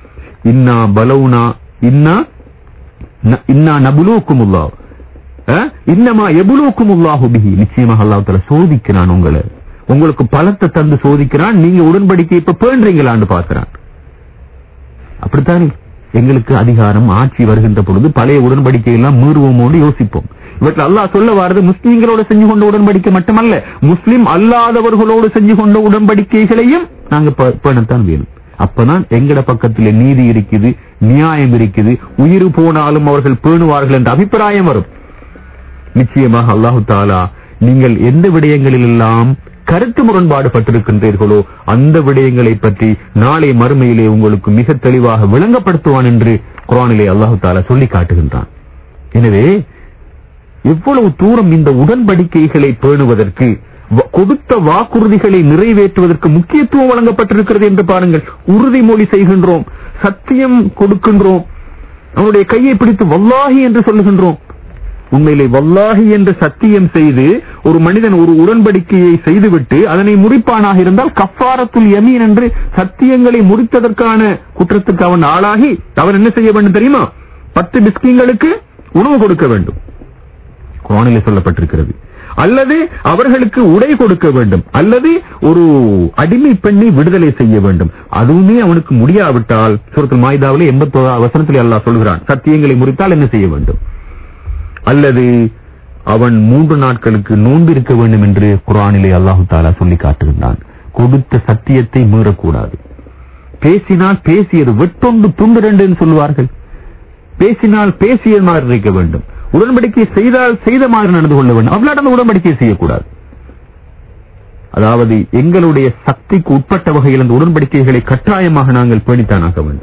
இன்னா பலவுனா இன்னா ந- இன்னா நபுலூக்குமுல்லா இன்னமா எபுலூக்குமுல்லாஹு பிஹி நிச்சயமாக அல்லாஹ் தஆலா சோதிக்கிறான் உங்களை உங்களுக்கு பலத்தை தந்து சோதிக்கிறான் நீங்க உடன்படிக்கை இப்ப பேன்றீங்களான்னு பார்க்கிறான் அப்படித்தானே எங்களுக்கு அதிகாரம் ஆட்சி வருகின்ற பொழுது பழைய உடன்படிக்கை எல்லாம் மீறுவோமோடு யோசிப்போம் இவற்றில் அல்லாஹ் சொல்ல வாரது முஸ்லீம்களோடு செஞ்சு கொண்ட உடன்படிக்கை மட்டுமல்ல முஸ்லிம் அல்லாதவர்களோடு செஞ்சு கொண்ட உடன்படிக்கைகளையும் நாங்க பே- பேணத்தான் வேணும் அப்பதான் எங்கட பக்கத்தில் நீதி இருக்குது நியாயம் இருக்குது உயிர் போனாலும் அவர்கள் பேணுவார்கள் என்ற அபிப்பிராயம் வரும் நிச்சயமாக அல்லாஹு தாலா நீங்கள் எந்த விடயங்களில் எல்லாம் கருத்து முரண்பாடு பட்டிருக்கின்றீர்களோ அந்த விடயங்களை பற்றி நாளை மறுமையிலே உங்களுக்கு மிக தெளிவாக விளங்கப்படுத்துவான் என்று குரானிலே அல்லாஹு தாலா சொல்லி காட்டுகின்றான் எனவே எவ்வளவு தூரம் இந்த உடன்படிக்கைகளை பேணுவதற்கு வ- கொடுத்த வாக்குறுதிகளை நிறைவேற்றுவதற்கு முக்கியத்துவம் வழங்கப்பட்டிருக்கிறது என்று பாருங்கள் உறுதிமொழி செய்கின்றோம் சத்தியம் கொடுக்கின்றோம் அவனுடைய கையை பிடித்து வல்லாஹி என்று சொல்லுகின்றோம் உண்மையிலே வல்லாஹி என்று சத்தியம் செய்து ஒரு மனிதன் ஒரு உடன்படிக்கையை செய்துவிட்டு அதனை முறிப்பானாக இருந்தால் கஃபாரத்துல் யமீன் என்று சத்தியங்களை முறித்ததற்கான குற்றத்துக்கு அவன் ஆளாகி அவன் என்ன செய்ய வேண்டும் தெரியுமா பத்து பிஸ்கிங்களுக்கு உணவு கொடுக்க வேண்டும் குரானிலே சொல்லப்பட்டிருக்கிறது அல்லது அவர்களுக்கு உடை கொடுக்க வேண்டும் அல்லது ஒரு அடிமை பெண்ணை விடுதலை செய்ய வேண்டும் அதுவுமே அவனுக்கு முடியாவிட்டால் சூரத்துல் மாய்தாவிலே எண்பத்தோரா வசனத்திலே அல்லாஹ் சொல்கிறான் சத்தியங்களை முறித்தால் என்ன செய்ய வேண்டும் அல்லது அவன் மூன்று நாட்களுக்கு நோன்பு இருக்க வேண்டும் என்று குரானிலே அல்லாஹு தாலா சொல்லி காட்டுகின்றான் கொடுத்த சத்தியத்தை மீறக்கூடாது பேசினால் பேசியது வெட்டொண்டு துண்டு ரெண்டு சொல்லுவார்கள் பேசினால் பேசிய மாதிரி இருக்க வேண்டும் உடன்படிக்கை செய்தால் செய்த மாதிரி நடந்து கொள்ள வேண்டும் அவ்வளவு அந்த உடன்படிக்கை செய்யக்கூடாது அதாவது எங்களுடைய சக்திக்கு உட்பட்ட வகையில் அந்த உடன்படிக்கைகளை கட்டாயமாக நாங்கள் பேணித்தானாக வேண்டும்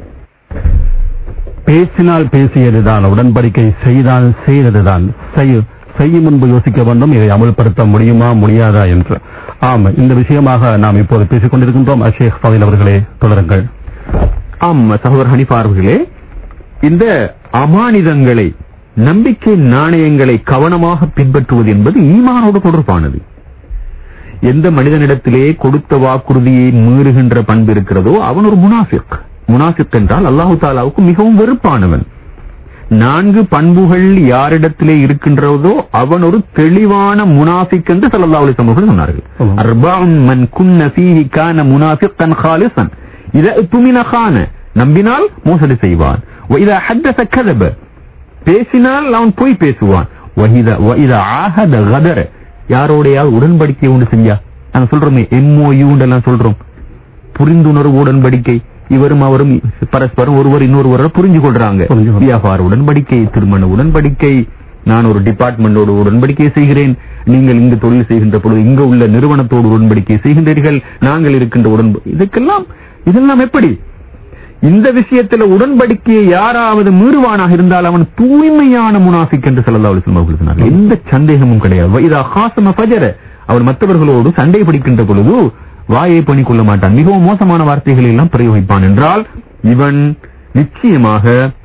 பேசினால் பேசியதுதான் உடன்படிக்கை செய்தால் செய்ததுதான் செய்ய செய்யும் முன்பு யோசிக்க வேண்டும் இதை அமல்படுத்த முடியுமா முடியாதா என்று ஆம் இந்த விஷயமாக நாம் இப்போது பேசிக் கொண்டிருக்கின்றோம் அஷேக் ஃபதில் அவர்களே தொடருங்கள் ஆம் சகோதரர் ஹனிஃபா அவர்களே இந்த அமானிதங்களை நம்பிக்கை நாணயங்களை கவனமாக பின்பற்றுவது என்பது ஈமானோடு தொடர்பானது எந்த மனிதனிடத்திலே கொடுத்த வாக்குறுதியை மீறுகின்ற பண்பு இருக்கிறதோ அவன் ஒரு முனாஃபிக் முனாஃபிக் என்றால் அல்லாஹு தாலாவுக்கு மிகவும் வெறுப்பானவன் நான்கு பண்புகள் யாரிடத்திலே இருக்கின்றதோ அவன் ஒரு தெளிவான முனாஃபிக் என்று ஸல்லல்லாஹு அலைஹி வஸல்லம் அவர்கள் சொன்னார்கள் ஆமாம். அர்பஉன் மன் குன்ன ஃபீஹி கான முனாஃபிக்கன் காலிசன் இதா துமின கான நம்பினால் மோசடி செய்வான் وإذا حدث كذب பேசினால் அவன் பொய் பேசுவான் وإذا وإذا عاهد غدر யாரோடையாவது உடன்படிக்கை உண்டு செஞ்சா நாங்க சொல்றோமே எம்ஓயு எல்லாம் சொல்றோம் புரிந்துணர்வு உடன்படிக்கை இவரும் அவரும் பரஸ்பரம் ஒருவர் இன்னொருவரை புரிஞ்சு கொள்றாங்க புரிஞ்சு கொள்றாங்க. வியாபார உடன்படிக்கை திருமண உடன்படிக்கை நான் ஒரு டிபார்ட்மெண்டோடு உடன்படிக்கை செய்கிறேன் நீங்கள் இங்கு தொழில் செய்கின்ற பொழுது இங்கு உள்ள நிறுவனத்தோடு உடன்படிக்கை செய்கின்றீர்கள் நாங்கள் இருக்கின்ற உடன்ப இதுக்கெல்லாம் இதெல்லாம் எப்படி இந்த விஷயத்துல உடன்படிக்கையை யாராவது மீறுவானாக இருந்தால் அவன் தூய்மையான முனாஃபிக் என்று ஸல்லல்லாஹு அலைஹி வஸல்லம் அவர்கள் சொன்னார்கள் எந்த சந்தேகமும் கிடையாது இதா ஹாசம ஃபஜர அவர் மற்றவர்களோடு சண்டை பிடிக்கின்ற பொழுது வாயை பண்ணிக்கொள்ள மாட்டான் மிகவும் மோசமான வார்த்தைகளை எல்லாம் பிரயோகிப்பான் என்றால் இவன் நிச்சயமாக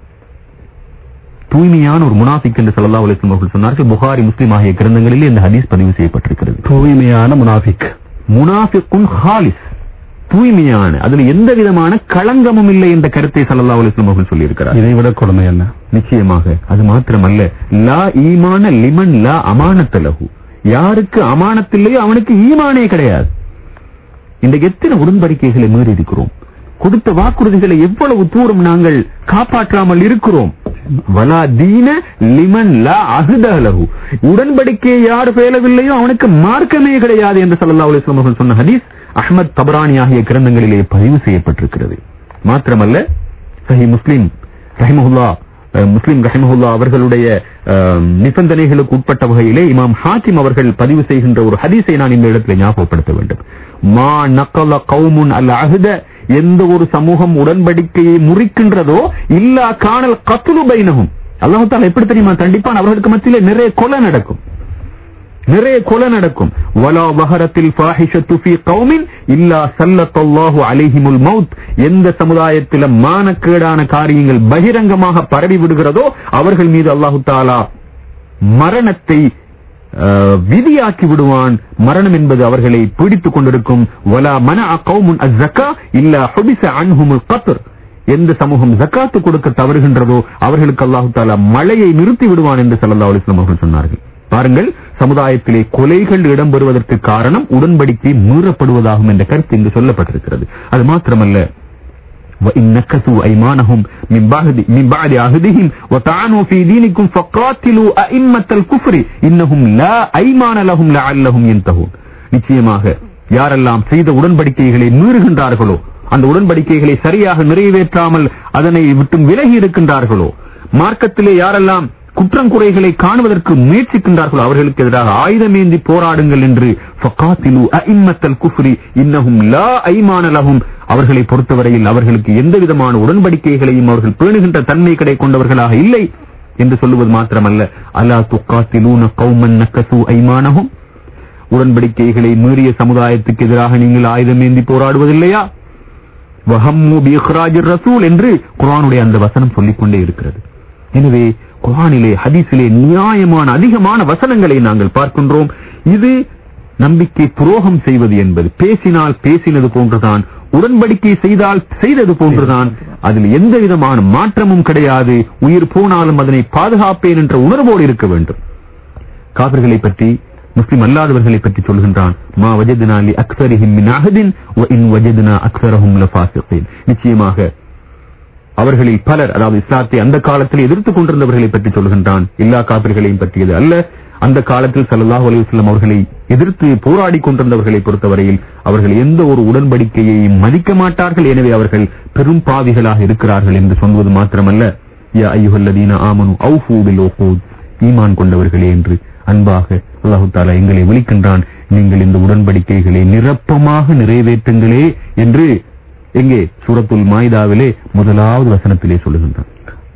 தூய்மையான ஒரு முனாஃபிக் என்று ஸல்லல்லாஹு அலைஹி வஸல்லம் அவர்கள் சொன்னார்கள் புகாரி முஸ்லிம் ஆகிய கிரந்தங்களிலே இந்த ஹதீஸ் பதிவு செய்யப்பட்டிருக்கிறது தூய்மையான முனாஃபிக் முனாஃபிக்குன் ஹாலிஸ் தூய்மையான அதுல எந்த விதமான களங்கமும் இல்லை என்ற கருத்தை ஸல்லல்லாஹு அலைஹி வஸல்லம் அவர்கள் சொல்லியிருக்கிறார் இதை விட கொடுமை என்ன நிச்சயமாக அது மாத்திரமல்ல லா ஈமான லிமன் லா அமானத்த லஹு யாருக்கு அமானத்தில்லையோ அவனுக்கு ஈமானே கிடையாது இன்றைக்கு எத்தனை உடன்படிக்கைகளை மீறி இருக்கிறோம் கொடுத்த வாக்குறுதிகளை எவ்வளவு தூரம் நாங்கள் காப்பாற்றாமல் இருக்கிறோம் வலா தீன லிமன் லா அஹ்த லஹு உடன்படிக்கையை யார் பேலவில்லையோ அவனுக்கு மார்க்கமே கிடையாது என்று ஸல்லல்லாஹு அலைஹி வஸல்லம் அவர்கள் சொன்ன ஹதீஸ் அஹ்மத் தபரானி ஆகிய கிரந்தங்களிலே பதிவு செய்யப்பட்டிருக்கிறது மாத்திரமல்ல சஹி முஸ்லிம் ரஹிமஹுல்லா அஹ், முஸ்லிம் ரஹிமஹுல்லா அவர்களுடைய அஹ், நிபந்தனைகளுக்கு உட்பட்ட வகையிலே இமாம் ஹாக்கிம் அவர்கள் பதிவு செய்கின்ற ஒரு ஹதீஸை நான் இந்த இடத்தில் ஞாபகப்படுத்த வேண்டும் மா நக்கல கௌமுன் அல் அஹ்த எந்த ஒரு சமூகம் உடன்படிக்கையை முறிக்கின்றதோ இல்லா காணல் கத்துலு பைனகும் அல்லாஹ் தாலா எப்படி தெரியுமா தண்டிப்பான் அவர்களுக்கு மத்தியிலே நிறைய கொலை நடக்கும் நிறைய கொலை நடக்கும் வலா வஹரத்தில் ஃபாஹிஷத்து ஃபீ கௌமின் இல்லா ஸல்லல்லாஹு அலைஹிமுல் மௌத் எந்த சமுதாயத்தில மானக்கேடான காரியங்கள் பகிரங்கமாக பரவி விடுகிறதோ அவர்கள் மீது அல்லாஹு தாலா மரணத்தை அஹ், விதியாக்கி விடுவான் மரணம் என்பது அவர்களை பீடித்துக் கொண்டிருக்கும் வலா மன கௌமுன் அஸ்ஸக்கா இல்லா ஹுபிஸ அன்ஹுமுல் கத்ர் எந்த சமூகம் ஜக்காத்து கொடுக்க தவறுகின்றதோ அவர்களுக்கு அல்லாஹு தாலா மழையை நிறுத்தி விடுவான் என்று ஸல்லல்லாஹு அலைஹி வஸல்லம் அவர்கள் சொன்னார்கள் பாருங்கள் சமுதாயத்திலே கொலைகள் இடம்பெறுவதற்கு காரணம் உடன்படிக்கை மீறப்படுவதாகும் என்ற கருத்து இங்கு சொல்லப்பட்டிருக்கிறது அது மாத்திரமல்ல وإن نكثوا أيمانهم من بعد من بعد عهدهم وطعنوا في دينكم فقاتلوا أئمة الكفر إنهم لا أيمان لهم لعلهم ينتهون நிச்சயமாக யாரெல்லாம் செய்த உடன்படிக்கைகளை மீறுகின்றார்களோ அந்த உடன்படிக்கைகளை சரியாக நிறைவேற்றாமல் அதனை விட்டு விலகி இருக்கின்றார்களோ மார்க்கத்திலே யாரெல்லாம் குற்றம் குறைகளை காணுவதற்கு முயற்சிக்கின்றார்களோ அவர்களுக்கு எதிராக ஆயுதமேந்தி போராடுங்கள் என்று ஃபகாத்திலு அஇம்மத்தல் குஃப்ரி இன்னஹும் லா ஐமான லஹும் அவர்களை பொறுத்தவரையில் அவர்களுக்கு எந்த விதமான உடன்படிக்கைகளையும் அவர்கள் பேணுகின்ற தன்மை கடை கொண்டவர்களாக இல்லை என்று சொல்லுவது மாத்திரமல்ல அலா துக்காத்திலூன கௌமன் நக்கசு ஐமானஹும் உடன்படிக்கைகளை மீறிய சமுதாயத்துக்கு எதிராக நீங்கள் ஆயுதமேந்தி போராடுவதில்லையா வஹம்மு பி இக்ராஜிர் ரசூல் என்று குர்ஆனுடைய அந்த வசனம் சொல்லிக் கொண்டே இருக்கிறது எனவே குர்ஆனிலே ஹதீஸிலே நியாயமான அதிகமான வசனங்களை நாங்கள் பார்க்கின்றோம் இது நம்பிக்கை துரோகம் செய்வது என்பது பேசினால் பேசினது போன்றுதான் உடன்படிக்கை செய்தால் செய்தது போன்றுதான் அதில் எந்த விதமான மாற்றமும் கிடையாது உயிர் போனாலும் அதனை பாதுகாப்பேன் என்ற உணர்வோடு இருக்க வேண்டும் காபிர்களை பற்றி முஸ்லிம் அல்லாதவர்களை பற்றி சொல்கின்றான் மா வஜதுனா லி அக்ஸரிஹிம் மின் அஹதின் வ இன் வஜதுனா அக்ஸரஹும் லஃபாசிகீன் நிச்சயமாக அவர்களில் பலர் அதாவது இஸ்லாத்தை அந்த காலத்தில் எதிர்த்துக் கொண்டிருந்தவர்களை பற்றி சொல்கின்றான் எல்லா காபிர்களையும் பற்றியது அல்ல அந்த காலத்தில் ஸல்லல்லாஹு அலைஹி வஸல்லம் அவர்களை எதிர்த்து போராடி கொண்டிருந்தவர்களை பொறுத்தவரையில் அவர்கள் எந்த ஒரு உடன்படிக்கையையும் மதிக்க மாட்டார்கள் எனவே அவர்கள் பெரும் பாவிகளாக இருக்கிறார்கள் என்று சொல்வது மாத்திரமல்ல யா ஐயுஹல்லதீன ஆமனு அவுஃபூ பில் உகூத் ஈமான் கொண்டவர்களே என்று அன்பாக அல்லாஹு தாலா எங்களை விழிக்கின்றான் நீங்கள் இந்த உடன்படிக்கைகளை நிரப்பமாக நிறைவேற்றுங்களே என்று எங்கே சூரத்துல் மாய்தாவிலே முதலாவது வசனத்திலே சொல்லுகின்றான்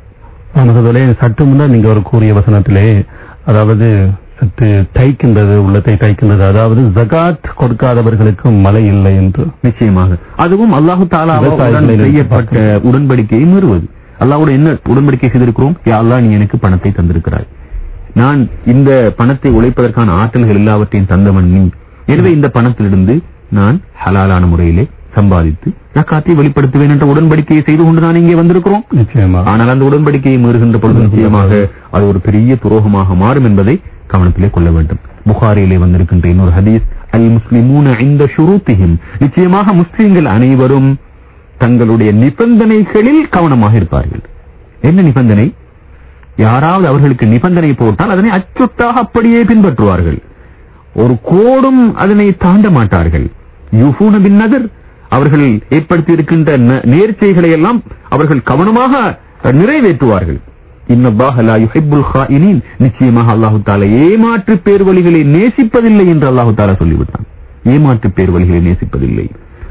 ஆனதுலே சற்று முன்னர் நீங்க ஒரு கூறிய வசனத்திலே அதாவது சற்று தைக்கின்றது உள்ளத்தை தைக்கின்றது அதாவது ஜகாத் கொடுக்காதவர்களுக்கு மழை இல்லை என்று நிச்சயமாக அதுவும் அல்லாஹு தாலாவுடன் விவசாயிகளை செய்யப்பட்ட உடன்படிக்கையை மீறுவது அல்லாஹ்வோட என்ன உடன்படிக்கை செய்திருக்கிறோம் யா அல்லாஹ் நீ எனக்கு பணத்தை தந்திருக்கிறாய் நான் இந்த பணத்தை உழைப்பதற்கான ஆற்றல்கள் எல்லாவற்றையும் தந்தவன் நீ எனவே இந்த பணத்திலிருந்து நான் ஹலாலான முறையிலே சம்பாதித்து ஜக்காத்தை வெளிப்படுத்துவேன் என்ற உடன்படிக்கையை செய்து கொண்டு நான் இங்கே வந்திருக்கிறோம் நிச்சயமா ஆனால் அந்த உடன்படிக்கையை மீறுகின்ற பொழுது நிச்சயமாக அது ஒரு பெரிய துரோகமாக மாறும் என்பதை கவனத்திலே கொள்ள வேண்டும் புகாரியிலே வந்திருக்கின்ற இன்னொரு ஹதீஸ் அல் முஸ்லிமூன இந்த ஷுரூத்திஹிம் நிச்சயமாக முஸ்லிம்கள் அனைவரும் தங்களுடைய நிபந்தனைகளில் கவனமாக இருப்பார்கள் என்ன நிபந்தனை யாராவது அவர்களுக்கு நிபந்தனை போட்டால் அதனை அச்சுட்டாக அப்படியே பின்பற்றுவார்கள் ஒரு கோடும் அதனை தாண்ட மாட்டார்கள் யூஃபூன பின் நதர் அவர்கள் ஏற்படுத்தி இருக்கின்ற ந- நேர்ச்சைகளை எல்லாம் அவர்கள் கவனமாக நிறைவேற்றுவார்கள் இன்னல்லாஹ லா யுஹிப்புல் ஹாயினீன் நிச்சயமாக அல்லாஹு தாலா ஏமாற்று பேர் வழிகளை நேசிப்பதில்லை என்று அல்லாஹு தாலா சொல்லிவிட்டான் ஏமாற்று பேர் வழிகளை நேசிப்பதில்லை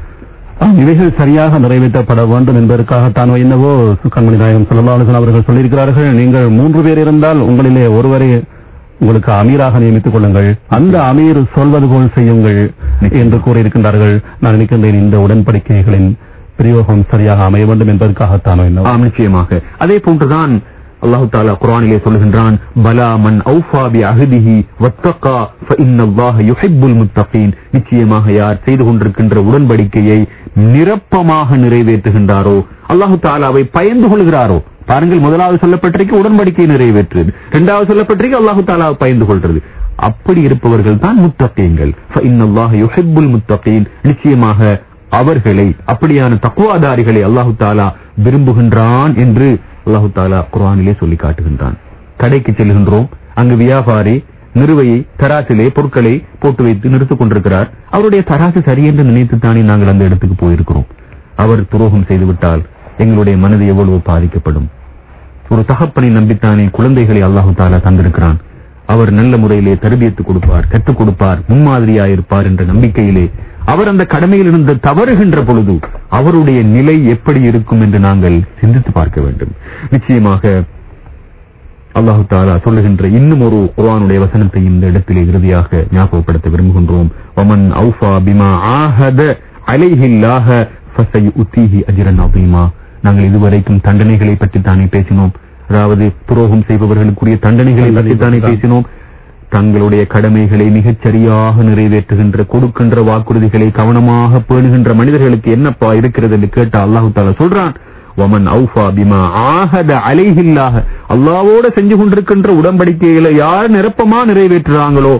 ஆம், இவைகள் சரியாக நிறைவேற்றப்பட வேண்டும் என்பதற்காகத்தான் என்னவோ கண்மணி நாயகம் சொல்லலாளர்கள் அவர்கள் சொல்லியிருக்கிறார்கள் நீங்கள் மூன்று பேர் இருந்தால் உங்களிலே ஒருவரை உங்களுக்கு அமீராக நியமித்துக் கொள்ளுங்கள் அந்த அமீர் சொல்வது போல் செய்யுங்கள் என்று கூறியிருக்கின்றார்கள் நான் நினைக்கின்றேன் இந்த உடன்படிக்கைகளின் பிரயோகம் சரியாக அமைய வேண்டும் என்பதற்காகத்தானோ என்னவோ ஆம் நிச்சயமாக அதே போன்றுதான் அல்லாஹு தாலா குர்ஆனிலே சொல்லுகின்றான் பலா மன் அவுஃபா பி அஹ்திஹி வத்தகா ஃபஇன்னல்லாஹ யுஹிப்புல் முத்தகீன் நிச்சயமாக யார் செய்து கொண்டிருக்கின்ற உடன்படிக்கையை நிரப்பமாக நிறைவேற்றுகின்றாரோ அல்லாஹு தாலாவை பயந்து கொள்கிறாரோ பாருங்கள் முதலாவது சொல்லப்பட்டிருக்க உடன்படிக்கை நிறைவேற்றுது இரண்டாவது சொல்லப்பட்டிருக்க அல்லாஹு தாலாவை பயந்து கொள்றது அப்படி இருப்பவர்கள் தான் முத்தகீன்கள் ஃபஇன்னல்லாஹ யுஹிப்புல் முத்தகீன் நிச்சயமாக அவர்களை அப்படியான தக்குவாதாரிகளை அல்லாஹு தாலா விரும்புகின்றான் என்று அல்லாஹு தாலா குர்ஆனிலே சொல்லி காட்டுகின்றான் கடைக்கு செல்கின்றோம் அங்கு வியாபாரி நிறுவையை தராசிலே பொருட்களை போட்டு வைத்து நிறுத்திக் கொண்டிருக்கிறார் அவருடைய தராசு சரி என்று நினைத்துத்தானே நாங்கள் அந்த இடத்துக்கு போயிருக்கிறோம் அவர் துரோகம் செய்துவிட்டால் எங்களுடைய மனது எவ்வளவு பாதிக்கப்படும் ஒரு தகப்பனை நம்பித்தானே குழந்தைகளை அல்லாஹு தாலா தந்திருக்கிறான் அவர் நல்ல முறையிலே தரபியத்து கொடுப்பார் கற்றுக் கொடுப்பார் முன்மாதிரியாயிருப்பார் என்ற நம்பிக்கையிலே அவர் அந்த கடமையில் இருந்து தவறுகின்ற பொழுது அவருடைய நிலை எப்படி இருக்கும் என்று நாங்கள் சிந்தித்து பார்க்க வேண்டும் நிச்சயமாக அல்லாஹு தாலா சொல்லுகின்ற இன்னும் ஒரு குர்ஆனுடைய வசனத்தை இந்த இடத்திலே இறுதியாக ஞாபகப்படுத்த விரும்புகின்றோம் வமன் அவுஃபா பிமா ஆஹத அலைஹில்லாஹ ஃபஸயுத்தீஹி அஜ்ரன் அதீமா நாங்கள் இதுவரைக்கும் தண்டனைகளை பற்றி தானே பேசினோம் அதாவது துரோகம் செய்பவர்களுக்குரிய தண்டனைகளை பற்றி தானே பேசினோம் தங்களுடைய கடமைகளை மிகச் சரியாக நிறைவேற்றுகின்ற கொடுக்கின்ற வாக்குறுதிகளை கவனமாக பேணுகின்ற மனிதர்களுக்கு என்னப்பா இருக்கிறது என்று கேட்ட அல்லாஹு தாலா சொல்றான் வமன் அவுஃபா பிமா ஆஹத அலைஹில்லாஹ அல்லாவோட செஞ்சு கொண்டிருக்கின்ற உடன்படிக்கைகளை யார் நிரப்பமா நிறைவேற்றுறாங்களோ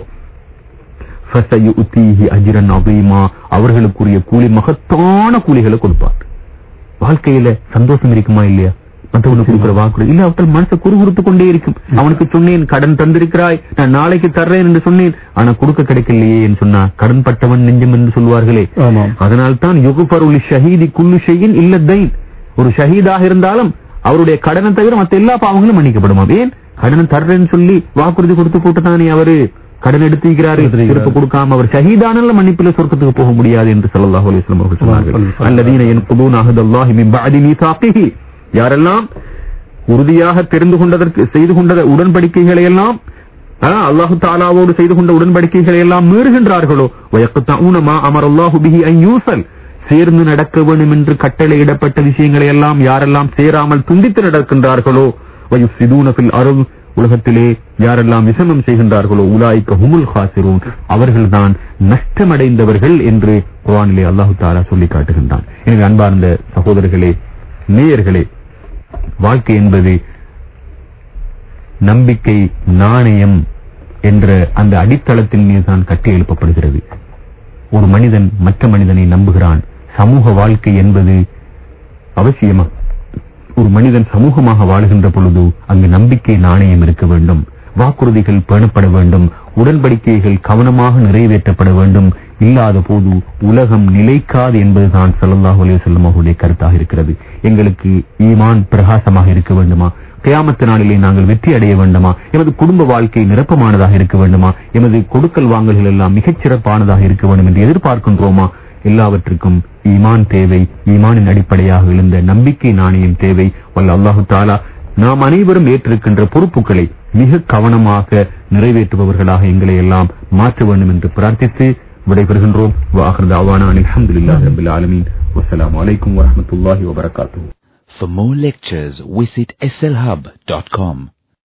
ஃபஸயுத்தீஹி அஜ்ரன் அதீமா அவர்களுக்குரிய கூலி மகத்தான கூலிகளை கொடுப்பார் வாழ்க்கையில சந்தோஷம் இருக்குமா இல்லையா மற்றவனுக்கு கொடுக்கிற வாக்குறுதி இல்ல அவர்கள் மனசை குறுகுறுத்து கொண்டே இருக்கும் அவனுக்கு சொன்னேன் கடன் தந்திருக்கிறாய் நான் நாளைக்கு தர்றேன் என்று சொன்னேன் ஆனா கொடுக்க கிடைக்கலையே என்று சொன்னா கடன் பட்டவன் நெஞ்சம் என்று சொல்வார்களே ஆமாம் அதனால் தான் யுகுபருளி ஷஹீதி குல்லு ஷையின் இல்லத்தைன் ஒரு ஷஹீதாக இருந்தாலும் அவருடைய கடனை தவிர மத்த எல்லா பாவங்களும் மன்னிக்கப்படுமாம் ஏன் கடனை தர்றேன்னு சொல்லி வாக்குறுதி கொடுத்து போட்டு தானே அவரு கடன் எடுத்துக்கிறாரு எடுத்திருக்கிறாரு. திருப்ப கொடுக்காம அவர் ஷஹீதானால மன்னிப்பில சொர்க்கத்துக்கு போக முடியாது என்று ஸல்லல்லாஹு அலைஹி வஸல்லம் அவர்கள் சொன்னார்கள் சொல்லுங்கள். அல்லதீன யன்குதூன அஹதல்லாஹி மின் பஅதி மீசாகிஹி யாரெல்லாம் உறுதியாக தெரிந்து கொண்டதற்கு செய்து கொண்ட உடன்படிக்கைகளை எல்லாம் ஆ, அல்லாஹு தாலாவோடு செய்து கொண்ட உடன்படிக்கைகளை எல்லாம் மீறுகின்றார்களோ வயக்குத்தூன மா அமரல்லாஹு பிஹி அன் யூசல் சேர்ந்து நடக்க வேண்டும் என்று கட்டளையிடப்பட்ட விஷயங்களை எல்லாம் யாரெல்லாம் சேராமல் துண்டித்து நடக்கின்றார்களோ வயுசிதூன ஃபில் அருள் உலகத்திலே யாரெல்லாம் விசமம் செய்கின்றார்களோ உலாய்க்க ஹுமுல் ஹாசிரூன் அவர்கள்தான் நஷ்டமடைந்தவர்கள் என்று குர்ஆனிலே அல்லாஹு தாலா சொல்லி காட்டுகின்றான் எனவே அன்பார்ந்த சகோதரர்களே நேயர்களே வாழ்க்கை என்பது நம்பிக்கை நாணயம் என்ற அந்த அடித்தளத்தின் மீதுதான் கட்டி எழுப்பப்படுகிறது ஒரு மனிதன் மற்ற மனிதனை நம்புகிறான் சமூக வாழ்க்கை என்பது அவசியமா ஒரு மனிதன் சமூகமாக வாழுகின்ற பொழுது அங்கு நம்பிக்கை நாணயம் இருக்க வேண்டும் வாக்குறுதிகள் பேணப்பட வேண்டும் உடன்படிக்கைகள் கவனமாக நிறைவேற்றப்பட வேண்டும் இல்லாத போது உலகம் நிலைக்காது என்பதுதான் ஸல்லல்லாஹு அலைஹி வஸல்லம் அவர்களுடைய கருத்தாக இருக்கிறது எங்களுக்கு ஈமான் பிரகாசமாக இருக்க வேண்டுமா கியாமத்து நாளிலே நாங்கள் வெற்றி அடைய வேண்டுமா எமது குடும்ப வாழ்க்கை நிரப்பமானதாக இருக்க வேண்டுமா எமது கொடுக்கல் வாங்கல்கள் எல்லாம் மிகச் சிறப்பானதாக இருக்க வேண்டும் என்று எதிர்பார்க்கின்றோமா எல்லாவற்றுக்கும் ஈமான் தேவை ஈமானின் அடிப்படையாக எழுந்த நம்பிக்கை நாணயம் தேவை வல்ல அல்லாஹு தாலா நாம் அனைவரும் ஏற்றிருக்கின்ற பொறுப்புகளை மிக கவனமாக நிறைவேற்றுபவர்களாக எங்களை எல்லாம் மாற்ற வேண்டும் என்று பிரார்த்தித்து விடைபெறுகின்றோம் வாஹர் தாவானா அல்ஹம்துலில்லாஹி ரப்பில் ஆலமீன் வஸ்ஸலாமு அலைக்கும் வரஹ்மத்துல்லாஹி வபரகாத்துஹு For more lectures, visit slhub.com.